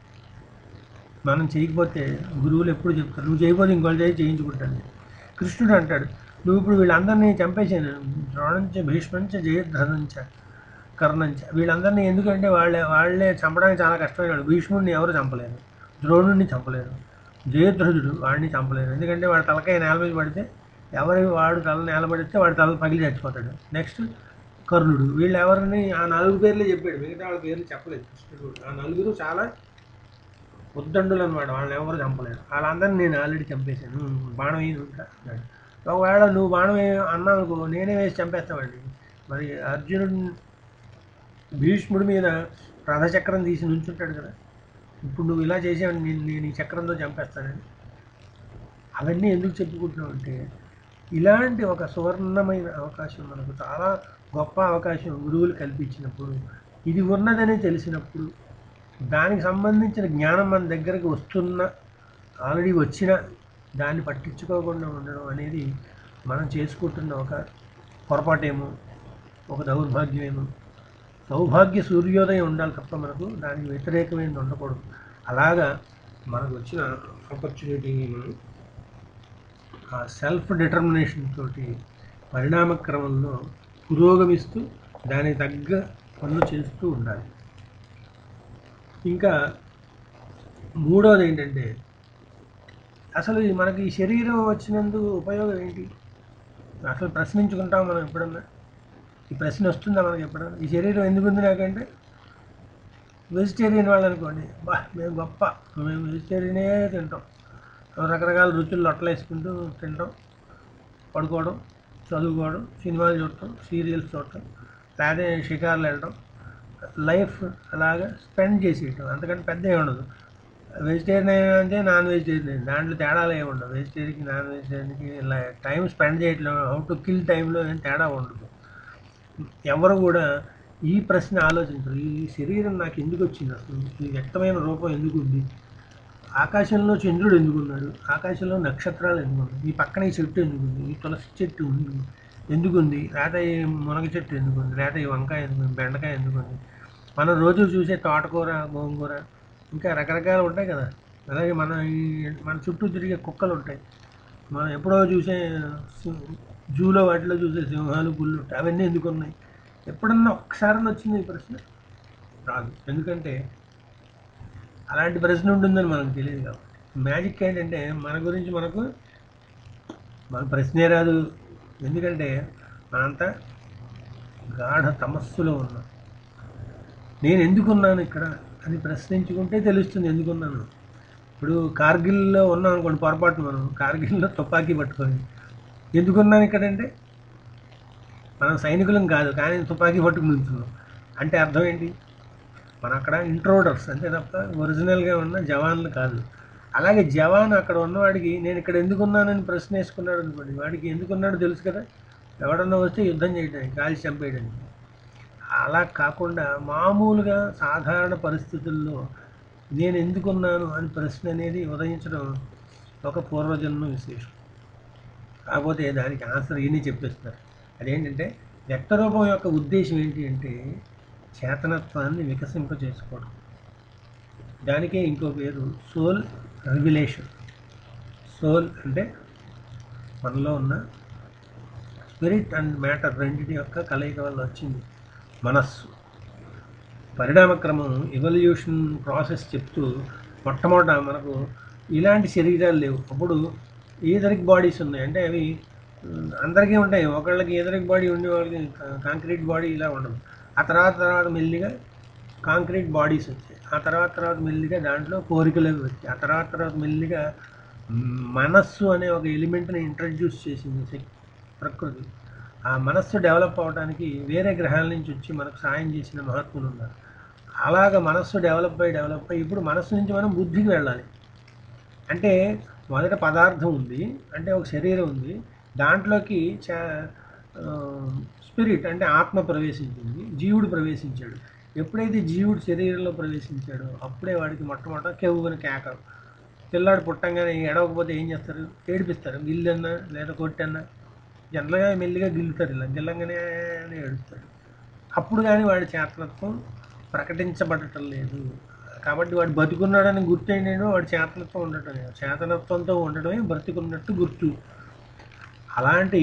A: మనం చేయకపోతే గురువులు ఎప్పుడు చెప్తారు నువ్వు చేయకపోతే ఇంకోళ్ళు చేయి చేయించుకుంటాను కృష్ణుడు అంటాడు నువ్వు ఇప్పుడు వీళ్ళందరినీ చంపేశాను ద్రోణంచ భీష్మంచ జయద్రథంచ కర్ణంచ వీళ్ళందరినీ ఎందుకంటే వాళ్ళే వాళ్ళే చంపడానికి చాలా కష్టమైనాడు భీష్ముడిని ఎవరు చంపలేరు ద్రోణుడిని చంపలేరు జయద్రథుడు వాడిని చంపలేరు ఎందుకంటే వాడి తలకాయ నేల మీద పడితే ఎవరి వాడు తల నేల పడితే వాడి తల పగిలి చచ్చిపోతాడు నెక్స్ట్ కర్ణుడు వీళ్ళు ఎవరిని ఆ నలుగురు పేర్లే చెప్పాడు మిగతా వాళ్ళ పేర్లు చెప్పలేదు కృష్ణుడు ఆ నలుగురు చాలా ఉద్దండులు అనమాట వాళ్ళని ఎవరు చంపలేరు వాళ్ళందరినీ నేను ఆల్రెడీ చంపేశాను బాణం వేసి ఉంటా అన్నాడు ఒకవేళ నువ్వు బాణం వే- అన్నావు అనుకో నేనే వేసి చంపేస్తామండి మరి అర్జునుడు భీష్ముడి మీద రథచక్రం తీసి నుంచుంటాడు కదా ఇప్పుడు నువ్వు ఇలా చేసావు నేను నేను ఈ చక్రంతో చంపేస్తానని అవన్నీ ఎందుకు చెప్పుకుంటున్నావు అంటే ఇలాంటి ఒక సువర్ణమైన అవకాశం మనకు చాలా గొప్ప అవకాశం గురువులు కల్పించినప్పుడు ఇది ఉన్నదని తెలిసినప్పుడు దానికి సంబంధించిన జ్ఞానం మన దగ్గరకు వస్తున్న ఆల్రెడీ వచ్చిన దాన్ని పట్టించుకోకుండా ఉండడం అనేది మనం చేసుకుంటున్న ఒక పొరపాటేమో ఒక దౌర్భాగ్యమేమో సౌభాగ్య సూర్యోదయం ఉండాలి తప్ప మనకు దానికి వ్యతిరేకమైనది ఉండకూడదు అలాగా మనకు వచ్చిన ఆపర్చునిటీని మనం ఆ సెల్ఫ్ డిటర్మినేషన్ తోటి పరిణామ క్రమంలో పురోగమిస్తూ దానికి తగ్గ పనులు చేస్తూ ఉండాలి ఇంకా మూడోది ఏంటంటే అసలు ఈ మనకి ఈ శరీరం వచ్చినందుకు ఉపయోగం ఏంటి అసలు ప్రశ్నించుకుంటాం మనం ఎప్పుడన్నా ఈ ప్రశ్న వస్తుందా మనకి ఎప్పుడన్నా ఈ శరీరం ఎందుకు ఉంది నాకంటే వెజిటేరియన్ వాళ్ళు అనుకోండి బా మేము గొప్ప మేము వెజిటేరియనే తింటాం రకరకాల రుచులు లొట్టలు వేసుకుంటూ తినడం పడుకోవడం చదువుకోవడం సినిమాలు చూడటం సీరియల్స్ చూడటం లేకపోతే షికార్లు వెళ్ళడం లైఫ్ అలాగా స్పెండ్ చేసేయటం అంతకంటే పెద్ద ఏమి ఉండదు వెజిటేరియన్ అంటే నాన్ వెజిటేరియన్ దాంట్లో తేడాలు ఏమి ఉండవు వెజిటేరియన్కి నాన్ వెజిటేరియన్కి ఇలా టైం స్పెండ్ చేయట్లో హౌ టు కిల్ టైంలో ఏం తేడా ఉండదు ఎవరు కూడా ఈ ప్రశ్న ఆలోచించరు ఈ శరీరం నాకు ఎందుకు వచ్చింది అసలు ఈ వ్యక్తమైన రూపం ఎందుకు ఉంది ఆకాశంలో చంద్రుడు ఎందుకున్నాడు ఆకాశంలో నక్షత్రాలు ఎందుకున్నాయి ఈ పక్కన ఈ చెట్టు ఎందుకుంది ఈ తులసి చెట్టు ఉంది ఎందుకుంది లేకపోతే ఈ మునగ చెట్టు ఎందుకుంది లేకపోతే ఈ వంకాయ ఎందుకుంది బెండకాయ ఎందుకుంది మనం రోజు చూసే తోటకూర గోంగూర ఇంకా రకరకాలు ఉంటాయి కదా అలాగే మన ఈ మన చుట్టూ తిరిగే కుక్కలు ఉంటాయి మనం ఎప్పుడో చూసే సి- జూలో వాటిలో చూసే సింహాలు పుల్లు ఉంటాయి అవన్నీ ఎందుకు ఉన్నాయి ఎప్పుడన్నా ఒక్కసారి వచ్చింది ఈ ప్రశ్న రాదు ఎందుకంటే అలాంటి ప్రశ్న ఉంటుందని మనకు తెలియదు కాబట్టి మ్యాజిక్ ఏంటంటే మన గురించి మనకు మన ప్రశ్నే రాదు ఎందుకంటే మనంతా గాఢ తమస్సులో ఉన్నాం నేను ఎందుకున్నాను ఇక్కడ అని ప్రశ్నించుకుంటే తెలుస్తుంది ఎందుకున్నాను ఇప్పుడు కార్గిల్లో ఉన్నాం అనుకోండి పొరపాటు మనం కార్గిల్లో తుపాకీ పట్టుకొని ఎందుకున్నాను ఇక్కడంటే మనం సైనికులం కాదు కానీ తుపాకీ పట్టుకుని ఉంటున్నాం అంటే అర్థం ఏంటి మన అక్కడ ఇంట్రోడర్స్ అంతే తప్ప ఒరిజినల్గా ఉన్న జవాన్లు కాదు అలాగే జవాన్ అక్కడ ఉన్నవాడికి నేను ఇక్కడ ఎందుకున్నానని ప్రశ్న వేసుకున్నాడు అనుకోండి వాడికి ఎందుకున్నాడో తెలుసు కదా ఎవడన్నా వస్తే యుద్ధం చేయడానికి కాల్చి చంపేయడానికి అలా కాకుండా మామూలుగా సాధారణ పరిస్థితుల్లో నేను ఎందుకున్నాను అని ప్రశ్న అనేది ఉదయించడం ఒక పూర్వజన్మ విశేషం కాకపోతే దానికి ఆన్సర్ ఇన్ని చెప్పేస్తున్నారు అదేంటంటే వ్యక్తరూపం యొక్క ఉద్దేశం ఏంటి అంటే చేతనత్వాన్ని వికసింప చేసుకోవడం దానికే ఇంకో పేరు సోల్ రివిలేషన్ సోల్ అంటే మనలో ఉన్న స్పిరిట్ అండ్ మ్యాటర్ రెండింటి యొక్క కలయిక వల్ల వచ్చింది మనస్సు పరిణామక్రమం ఎవల్యూషన్ ప్రాసెస్ చెప్తూ మొట్టమొదట మనకు ఇలాంటి శరీరాలు లేవు అప్పుడు ఈథరిక్ బాడీస్ ఉన్నాయి అంటే అవి ఉమ్, అందరికీ ఉంటాయి ఒకళ్ళకి ఈథరిక్ బాడీ ఉండే వాళ్ళకి కాంక్రీట్ బాడీ ఇలా ఉండదు ఆ తర్వాత తర్వాత మెల్లిగా కాంక్రీట్ బాడీస్ వచ్చాయి ఆ తర్వాత తర్వాత మెల్లిగా దాంట్లో కోరికలు అవి వచ్చాయి ఆ తర్వాత తర్వాత మెల్లిగా మ్, మనస్సు అనే ఒక ఎలిమెంట్ని ఇంట్రడ్యూస్ చేసింది శక్తి ప్రకృతి ఆ మనస్సు డెవలప్ అవడానికి వేరే గ్రహాల నుంచి వచ్చి మనకు సాయం చేసిన మహాత్ములు ఉన్నారు అలాగ మనస్సు డెవలప్ అయ్యి డెవలప్ అయ్యి ఇప్పుడు మనస్సు నుంచి మనం బుద్ధికి వెళ్ళాలి అంటే మొదట పదార్థం ఉంది అంటే ఒక శరీరం ఉంది దాంట్లోకి చా స్పిరిట్ అంటే ఆత్మ ప్రవేశించింది జీవుడు ప్రవేశించాడు ఎప్పుడైతే జీవుడు శరీరంలో ప్రవేశించాడో అప్పుడే వాడికి మొట్టమొదట కెవ్వుని కేక పిల్లాడు పుట్టంగానే ఎడవకపోతే ఏం చేస్తారు ఏడిపిస్తారు గిల్లన్నా లేదా కొట్టన్నా జనరల్గా మెల్లిగా గిల్లుతారు ఇలా గిల్లంగానే అని ఏడుస్తాడు అప్పుడు కానీ వాడి చేతనత్వం ప్రకటించబడటం లేదు కాబట్టి వాడు బతుకున్నాడని గుర్తు ఏంటంటే వాడి చేతనత్వం ఉండటం లేదు చేతనత్వంతో ఉండటమే బ్రతికున్నట్టు గుర్తు అలాంటి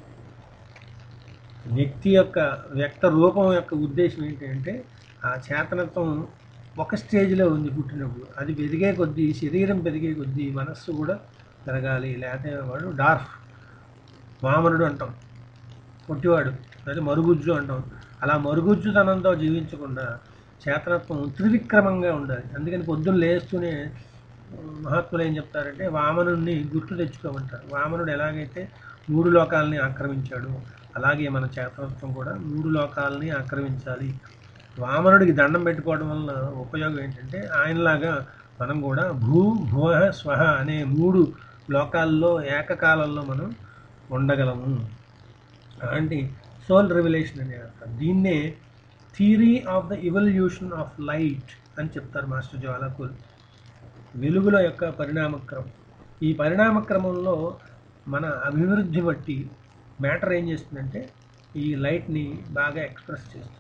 A: వ్యక్తి యొక్క వ్యక్త రూపం యొక్క ఉద్దేశం ఏంటంటే ఆ చేతనత్వం ఒక స్టేజ్లో ఉంది పుట్టినప్పుడు అది పెరిగే కొద్దీ శరీరం పెరిగే కొద్దీ మనస్సు కూడా పెరగాలి లేకపోతే వాడు డార్ఫ్ వామనుడు అంటాం పొట్టివాడు లేదా మరుగుజ్జు అంటాం అలా మరుగుజ్జుతనంతో జీవించకుండా చేతనత్వం త్రివిక్రమంగా ఉండాలి అందుకని పొద్దున్న లేస్తూనే మహాత్ములు ఏం చెప్తారంటే వామనుడిని గుర్తు తెచ్చుకోమంటారు వామనుడు ఎలాగైతే మూడు లోకాలని ఆక్రమించాడు అలాగే మన చేతనత్వం కూడా మూడు లోకాలని ఆక్రమించాలి వామనుడికి దండం పెట్టుకోవడం వల్ల ఉపయోగం ఏంటంటే ఆయనలాగా మనం కూడా భూ భువ స్వహ అనే మూడు లోకాల్లో ఏకకాలంలో మనం ఉండగలము అలాంటి సోల్ రెవల్యూషన్ అనే అంటారు దీన్నే theory of the evolution of light అని చెప్తారు మాస్టర్ జ్వాలాకూల్ వెలుగుల యొక్క పరిణామక్రమం ఈ పరిణామక్రమంలో మన అభివృద్ధి బట్టి మ్యాటర్ ఏం చేస్తుందంటే ఈ లైట్ని బాగా ఎక్స్ప్రెస్ చేస్తుంది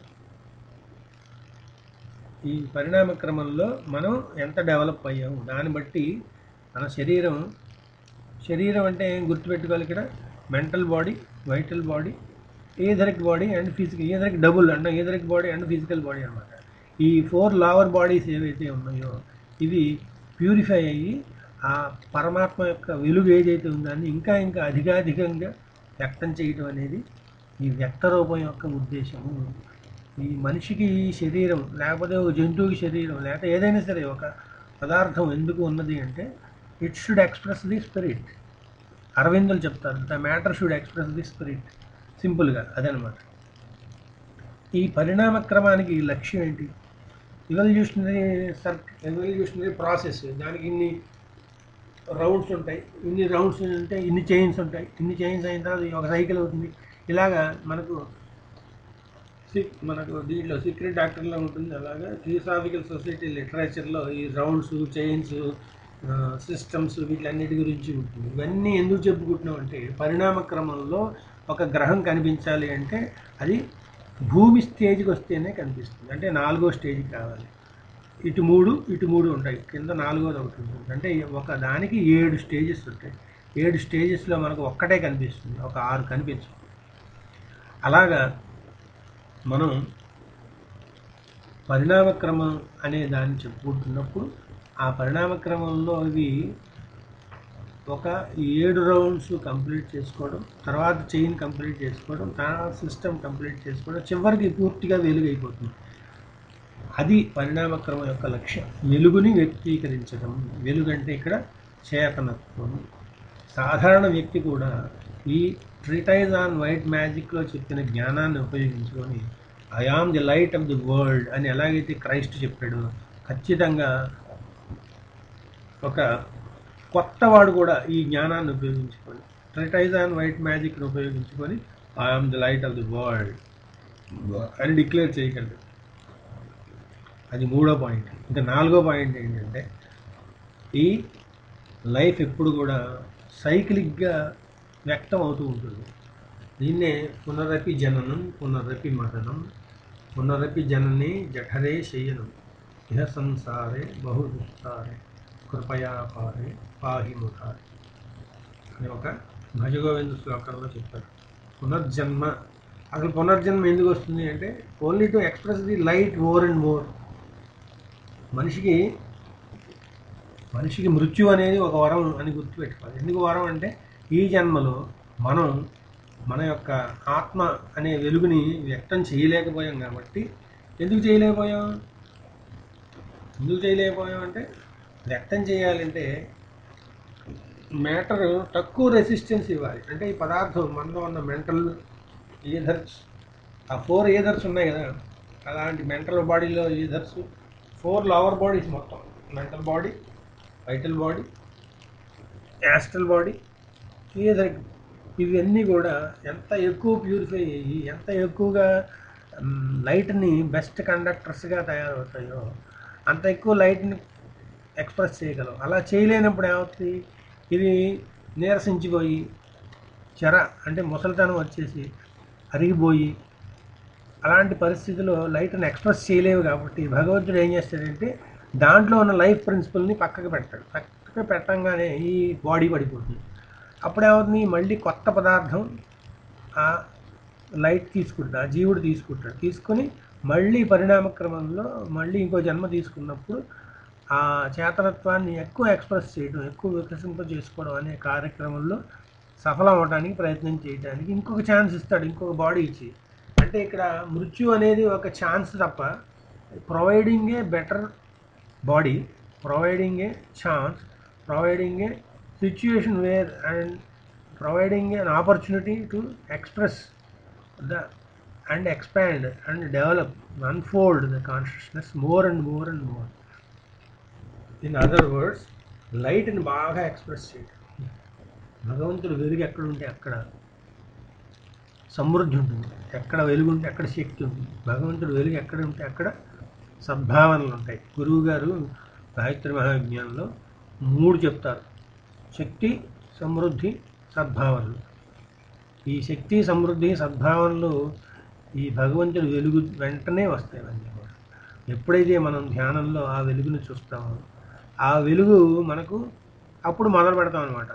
A: ఈ పరిణామ క్రమంలో మనం ఎంత డెవలప్ అయ్యాము దాన్ని బట్టి మన శరీరం శరీరం అంటే ఏం గుర్తుపెట్టుకోవాలి ఇక్కడ mental body vital body etheric body and physical etheric double అంటే etheric body and physical body అనమాట ఈ ఫోర్ లావర్ బాడీస్ ఏవైతే ఉన్నాయో ఇవి ప్యూరిఫై అయ్యి ఆ పరమాత్మ యొక్క వెలుగు ఏదైతే ఉందో దాన్ని ఇంకా ఇంకా అధికాధికంగా వ్యక్తం చేయటం అనేది ఈ వ్యక్త రూపం యొక్క ఉద్దేశము ఈ మనిషికి ఈ శరీరం లేకపోతే ఒక జంతువుకి శరీరం లేకపోతే ఏదైనా సరే ఒక పదార్థం ఎందుకు ఉన్నది అంటే it should express the spirit అరవిందులు చెప్తారు the matter should express the spirit సింపుల్గా అదనమాట ఈ పరిణామ క్రమానికి లక్ష్యం ఏంటి ఎవల్యూషనరీ సర్క్ ఎవల్యూషనరీ ప్రాసెస్ దానికి ఇన్ని రౌండ్స్ ఉంటాయి ఇన్ని రౌండ్స్ ఉంటే ఇన్ని చైన్స్ ఉంటాయి ఇన్ని చైన్స్ అయిన తర్వాత ఒక సైకిల్ అవుతుంది ఇలాగా మనకు సి- మనకు దీంట్లో సీక్రెట్ డాక్టర్లో ఉంటుంది అలాగా థియోసాఫికల్ సొసైటీ లిటరేచర్లో ఈ రౌండ్స్ చైన్స్ సిస్టమ్స్ వీటిలన్నిటి గురించి ఉంటుంది ఇవన్నీ ఎందుకు చెప్పుకుంటున్నాం అంటే పరిణామ క్రమంలో ఒక గ్రహం కనిపించాలి అంటే అది భూమి స్టేజ్కి వస్తేనే కనిపిస్తుంది అంటే నాలుగో స్టేజ్కి కావాలి ఇటు మూడు ఇటు మూడు ఉంటాయి కింద నాలుగోది ఒకటి ఉంటుంది అంటే ఒక దానికి ఏడు స్టేజెస్ ఉంటాయి ఏడు స్టేజెస్లో మనకు ఒక్కటే కనిపిస్తుంది ఒక ఆరు కనిపించవు అలాగా మనం పరిణామక్రమం అనే దాన్ని చెప్పుకుంటున్నప్పుడు ఆ పరిణామక్రమంలో ఇవి ఒక ఏడు రౌండ్స్ కంప్లీట్ చేసుకోవడం తర్వాత చైన్ కంప్లీట్ చేసుకోవడం తర్వాత సిస్టమ్ కంప్లీట్ చేసుకోవడం చివరికి పూర్తిగా వెలుగైపోతుంది అది పరిణామక్రమం యొక్క లక్ష్యం వెలుగుని వ్యక్తీకరించడం వెలుగంటే ఇక్కడ చేతనత్వం సాధారణ వ్యక్తి కూడా ఈ ట్రిటైజ్ ఆన్ వైట్ మ్యాజిక్లో చెప్పిన జ్ఞానాన్ని ఉపయోగించుకొని I am the light of the world అని ఎలాగైతే క్రైస్ట్ చెప్పాడు ఖచ్చితంగా ఒక కొత్త వాడు కూడా ఈ జ్ఞానాన్ని ఉపయోగించుకొని ట్రెటైజ్ అండ్ వైట్ మ్యాజిక్ని ఉపయోగించుకొని I am the light of the world అని డిక్లేర్ చేయగలడు అది మూడో పాయింట్ ఇంకా నాలుగో పాయింట్ ఏంటంటే ఈ లైఫ్ ఎప్పుడు కూడా సైక్లిక్గా వ్యక్తం అవుతూ ఉంటుంది దీన్నే పునరపి జననం పునరపి మరణం పునరపి జనని జఠరే శయనం ఇహ సంసారే బహు దుస్తారే కృపయా పారే పాహి ముఖారే అని ఒక భజగోవింద శ్లోకంలో చెప్పారు పునర్జన్మ అసలు పునర్జన్మ ఎందుకు వస్తుంది అంటే only to express the light more and more మనిషికి మనిషికి మృత్యు అనేది ఒక వరం అని గుర్తుపెట్టుకోవాలి ఎందుకు వరం అంటే ఈ జన్మలో మనం మన యొక్క ఆత్మ అనే వెలుగుని వ్యక్తం చేయలేకపోయాం కాబట్టి ఎందుకు చేయలేకపోయాం ఎందుకు చేయలేకపోయాం అంటే వ్యక్తం చేయాలంటే మ్యాటర్ తక్కువ రెసిస్టెన్స్ ఇవ్వాలి అంటే ఈ పదార్థం మనలో ఉన్న మెంటల్ ఈథర్స్ ఆ ఫోర్ ఈథర్స్ ఉన్నాయి కదా అలాంటి మెంటల్ బాడీలో ఈథర్స్ ఫోర్ లోవర్ బాడీస్ మొత్తం mental body vital body astral body ether ఇవన్నీ కూడా ఎంత ఎక్కువ ప్యూరిఫై అయ్యి ఎంత ఎక్కువగా లైట్ని బెస్ట్ కండక్టర్స్గా తయారవుతాయో అంత ఎక్కువ లైట్ని ఎక్స్ప్రెస్ చేయగలం అలా చేయలేనప్పుడు ఏమవుతుంది ఇది నీరసించిపోయి చెర అంటే ముసలితనం వచ్చేసి అరిగిపోయి అలాంటి పరిస్థితిలో లైట్ని ఎక్స్ప్రెస్ చేయలేవు కాబట్టి భగవంతుడు ఏం చేస్తాడంటే దాంట్లో ఉన్న లైఫ్ ప్రిన్సిపల్ని పక్కకు పెడతాడు పక్కకు పెట్టంగానే ఈ బాడీ పడిపోతుంది అప్పుడేమవుతుంది మళ్ళీ కొత్త పదార్థం ఆ లైట్ తీసుకుంటాడు ఆ జీవుడు తీసుకుంటాడు తీసుకొని మళ్ళీ పరిణామ క్రమంలో మళ్ళీ ఇంకో జన్మ తీసుకున్నప్పుడు ఆ చేతనత్వాన్ని ఎక్కువ ఎక్స్ప్రెస్ చేయడం ఎక్కువ వికసింప చేసుకోవడం అనే కార్యక్రమంలో సఫలం అవడానికి ప్రయత్నం చేయడానికి ఇంకొక ఛాన్స్ ఇస్తాడు ఇంకొక బాడీ ఇచ్చి అంటే ఇక్కడ మృత్యు అనేది ఒక ఛాన్స్ తప్ప providing a better body providing a chance providing a situation where and providing an opportunity to express the and expand and develop unfold the consciousness more and more and more in other words లైట్ని బాగా ఎక్స్ప్రెస్ చేయడం భగవంతుడు వెలుగు ఎక్కడ ఉంటే అక్కడ సమృద్ధి ఉంటుంది ఎక్కడ వెలుగు ఉంటే అక్కడ శక్తి ఉంటుంది భగవంతుడు వెలుగు ఎక్కడ ఉంటే అక్కడ సద్భావనలు ఉంటాయి గురువు గారు గాయత్రి మహావిజ్ఞానంలో మూడు చెప్తారు శక్తి సమృద్ధి సద్భావనలు ఈ శక్తి సమృద్ధి సద్భావనలు ఈ భగవంతుడి వెలుగు వెంటనే వస్తాయి ఇవన్నీ కూడా ఎప్పుడైతే మనం ధ్యానంలో ఆ వెలుగుని చూస్తామో ఆ వెలుగు మనకు అప్పుడు మొదలు పెడతాం అనమాట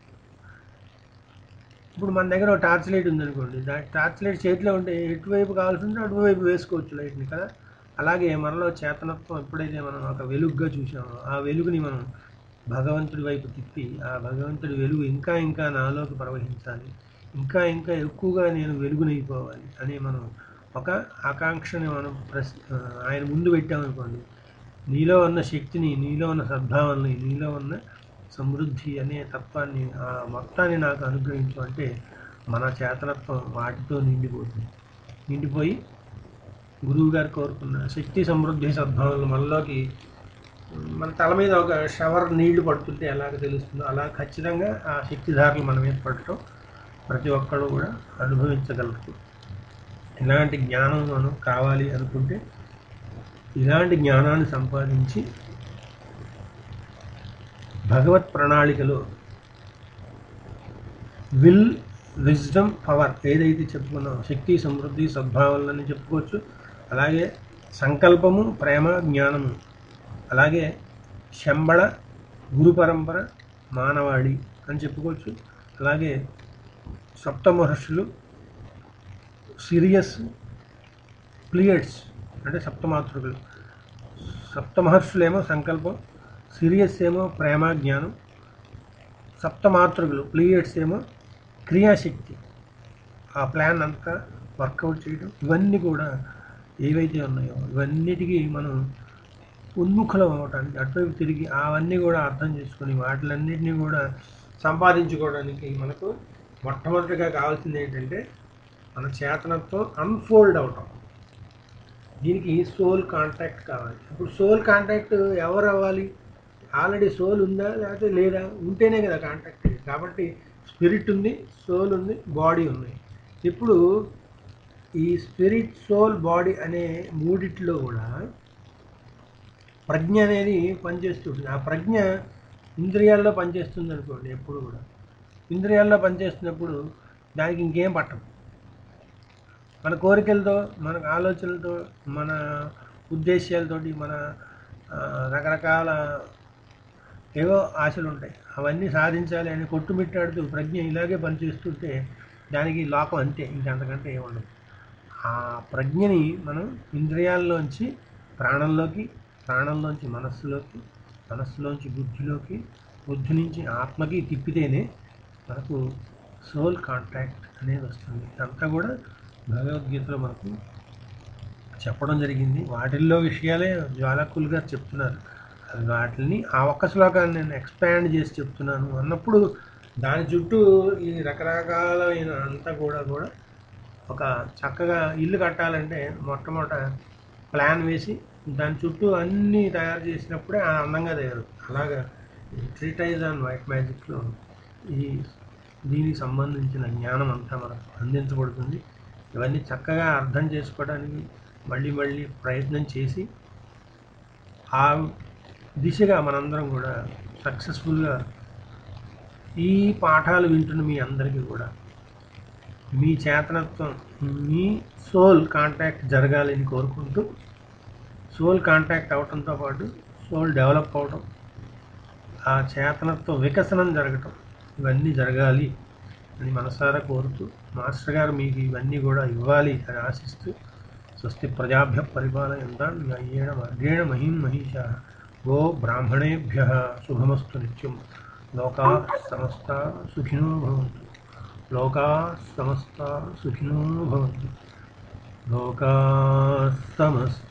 A: ఇప్పుడు మన దగ్గర ఒక టార్చ్ లైట్ ఉందనుకోండి దా టార్చ్ లైట్ చేతిలో ఉంటే ఎటువైపు కావాల్సింటే అటువైపు వేసుకోవచ్చు లైట్ని కదా అలాగే మనలో చేతనత్వం ఎప్పుడైతే మనం ఒక వెలుగుగా చూసామో ఆ వెలుగుని మనం భగవంతుడి వైపు తిప్పి ఆ భగవంతుడి వెలుగు ఇంకా ఇంకా నాలోకి ప్రవహించాలి ఇంకా ఇంకా ఎక్కువగా నేను వెలుగునైపోవాలి అని మనం ఒక ఆకాంక్షని మనం ప్రస్ ఆయన ముందు పెట్టామనుకోండి నీలో ఉన్న శక్తిని నీలో ఉన్న సద్భావనని నీలో ఉన్న సమృద్ధి అనే తత్వాన్ని ఆ మొత్తాన్ని నాకు అనుగ్రహించు అంటే మన చేతనత్వం వాటితో నిండిపోతుంది నిండిపోయి గురువు గారు కోరుకున్న శక్తి సమృద్ధి సద్భావనలు మనలోకి మన తల మీద ఒక షవర్ నీళ్లు పడుతుంటే ఎలాగ తెలుస్తుందో అలా ఖచ్చితంగా ఆ శక్తిధారలు మన మీద పడటం ప్రతి ఒక్కరు కూడా అనుభవించగలరు ఇలాంటి జ్ఞానం మనం కావాలి అనుకుంటే ఇలాంటి జ్ఞానాన్ని సంపాదించి భగవత్ ప్రణాళికలో విల్ విజ్డమ్ పవర్ ఏదైతే చెప్పుకున్నామో శక్తి సమృద్ధి సద్భావనలని చెప్పుకోవచ్చు అలాగే సంకల్పము ప్రేమ జ్ఞానము అలాగే శంబళ గురు పరంపర మానవాళి అని చెప్పుకోవచ్చు అలాగే సప్త మహర్షులు సిరియస్ ప్లియట్స్ అంటే సప్తమాతృకులు సప్త మహర్షులేమో సంకల్పం సిరియస్ ఏమో ప్రేమ జ్ఞానం సప్తమాతృకులు ప్లియట్స్ ఏమో క్రియాశక్తి ఆ ప్లాన్ అంతా వర్కౌట్ చేయడం ఇవన్నీ కూడా ఏవైతే ఉన్నాయో ఇవన్నిటికీ మనం ఉన్ముఖులం అవటానికి అటువైపు తిరిగి అవన్నీ కూడా అర్థం చేసుకొని వాటిలన్నిటినీ కూడా సంపాదించుకోవడానికి మనకు మొట్టమొదటిగా కావాల్సింది ఏంటంటే మన చేతనత్వం అన్ఫోల్డ్ అవటం దీనికి సోల్ కాంటాక్ట్ కావాలి ఇప్పుడు సోల్ కాంటాక్ట్ ఎవరు అవ్వాలి ఆల్రెడీ సోల్ ఉందా లేకపోతే లేదా ఉంటేనే కదా కాంటాక్ట్ కాబట్టి స్పిరిట్ ఉంది సోల్ ఉంది బాడీ ఉంది ఇప్పుడు ఈ స్పిరిట్ సోల్ బాడీ అనే మూడిట్లో కూడా ప్రజ్ఞ అనేది పనిచేస్తుంది ఆ ప్రజ్ఞ ఇంద్రియాల్లో పనిచేస్తుంది అనుకోండి ఎప్పుడు కూడా ఇంద్రియాల్లో పనిచేస్తున్నప్పుడు దానికి ఇంకేం పట్టదు మన కోరికలతో మన ఆలోచనలతో మన ఉద్దేశాలతోటి మన ఆ, రకరకాల ఏవో ఆశలు ఉంటాయి అవన్నీ సాధించాలి అని కొట్టుమిట్టాడుతూ ప్రజ్ఞ ఇలాగే పనిచేస్తుంటే దానికి లోకం అంతే ఇంకంతకంటే ఏముండదు ఆ ప్రజ్ఞని మనం ఇంద్రియాల్లోంచి ప్రాణంలోకి ప్రాణంలోంచి మనస్సులోకి మనస్సులోంచి బుద్ధిలోకి బుద్ధి నుంచి ఆత్మకి తిప్పితేనే మనకు సోల్ కాంటాక్ట్ అనేది వస్తుంది ఇదంతా కూడా భగవద్గీతలో మనకు చెప్పడం జరిగింది వాటిల్లో విషయాలే జ్వాలకులు గారు చెప్తున్నారు అది వాటిని ఆ ఒక్క శ్లోకాన్ని నేను ఎక్స్పాండ్ చేసి చెప్తున్నాను అన్నప్పుడు దాని చుట్టూ ఈ రకరకాలైన అంతా కూడా కూడా ఒక చక్కగా ఇల్లు కట్టాలంటే మొట్టమొదట ప్లాన్ వేసి దాని చుట్టూ అన్నీ తయారు చేసినప్పుడే ఆ అందంగా తయారవుతుంది అలాగా ట్రీటైజ్ అండ్ వైట్ మ్యాజిక్లో ఈ దీనికి సంబంధించిన జ్ఞానం అంతా మనకు అందించబడుతుంది ఇవన్నీ చక్కగా అర్థం చేసుకోవడానికి మళ్ళీ మళ్ళీ ప్రయత్నం చేసి ఆ దిశగా మనందరం కూడా సక్సెస్ఫుల్గా ఈ పాఠాలు వింటున్న మీ అందరికీ కూడా మీ చేతనత్వం మీ సోల్ కాంటాక్ట్ జరగాలని కోరుకుంటూ సోల్ కాంటాక్ట్ అవటంతో పాటు సోల్ డెవలప్ అవటం ఆ చేతనత్వ వికసనం జరగటం ఇవన్నీ జరగాలి అని మనసారా కోరుతూ మాస్టర్ గారు మీకు ఇవన్నీ కూడా ఇవ్వాలి అని ఆశిస్తూ స్వస్తి ప్రజాభ్య పరిపాలయంతా న్యాయేణ మార్గేణ మహిం మహిషా గో బ్రాహ్మణేభ్య శుభమస్తు నిత్యం లోకా సమస్త సుఖినో భవంతు లోకా సమస్త సుఖినో భవంతు లోకా సమస్త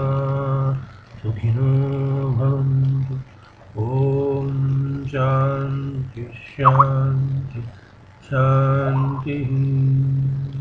A: సుఖినో భవంతు ఓం శాంతి శాంతి శాంతి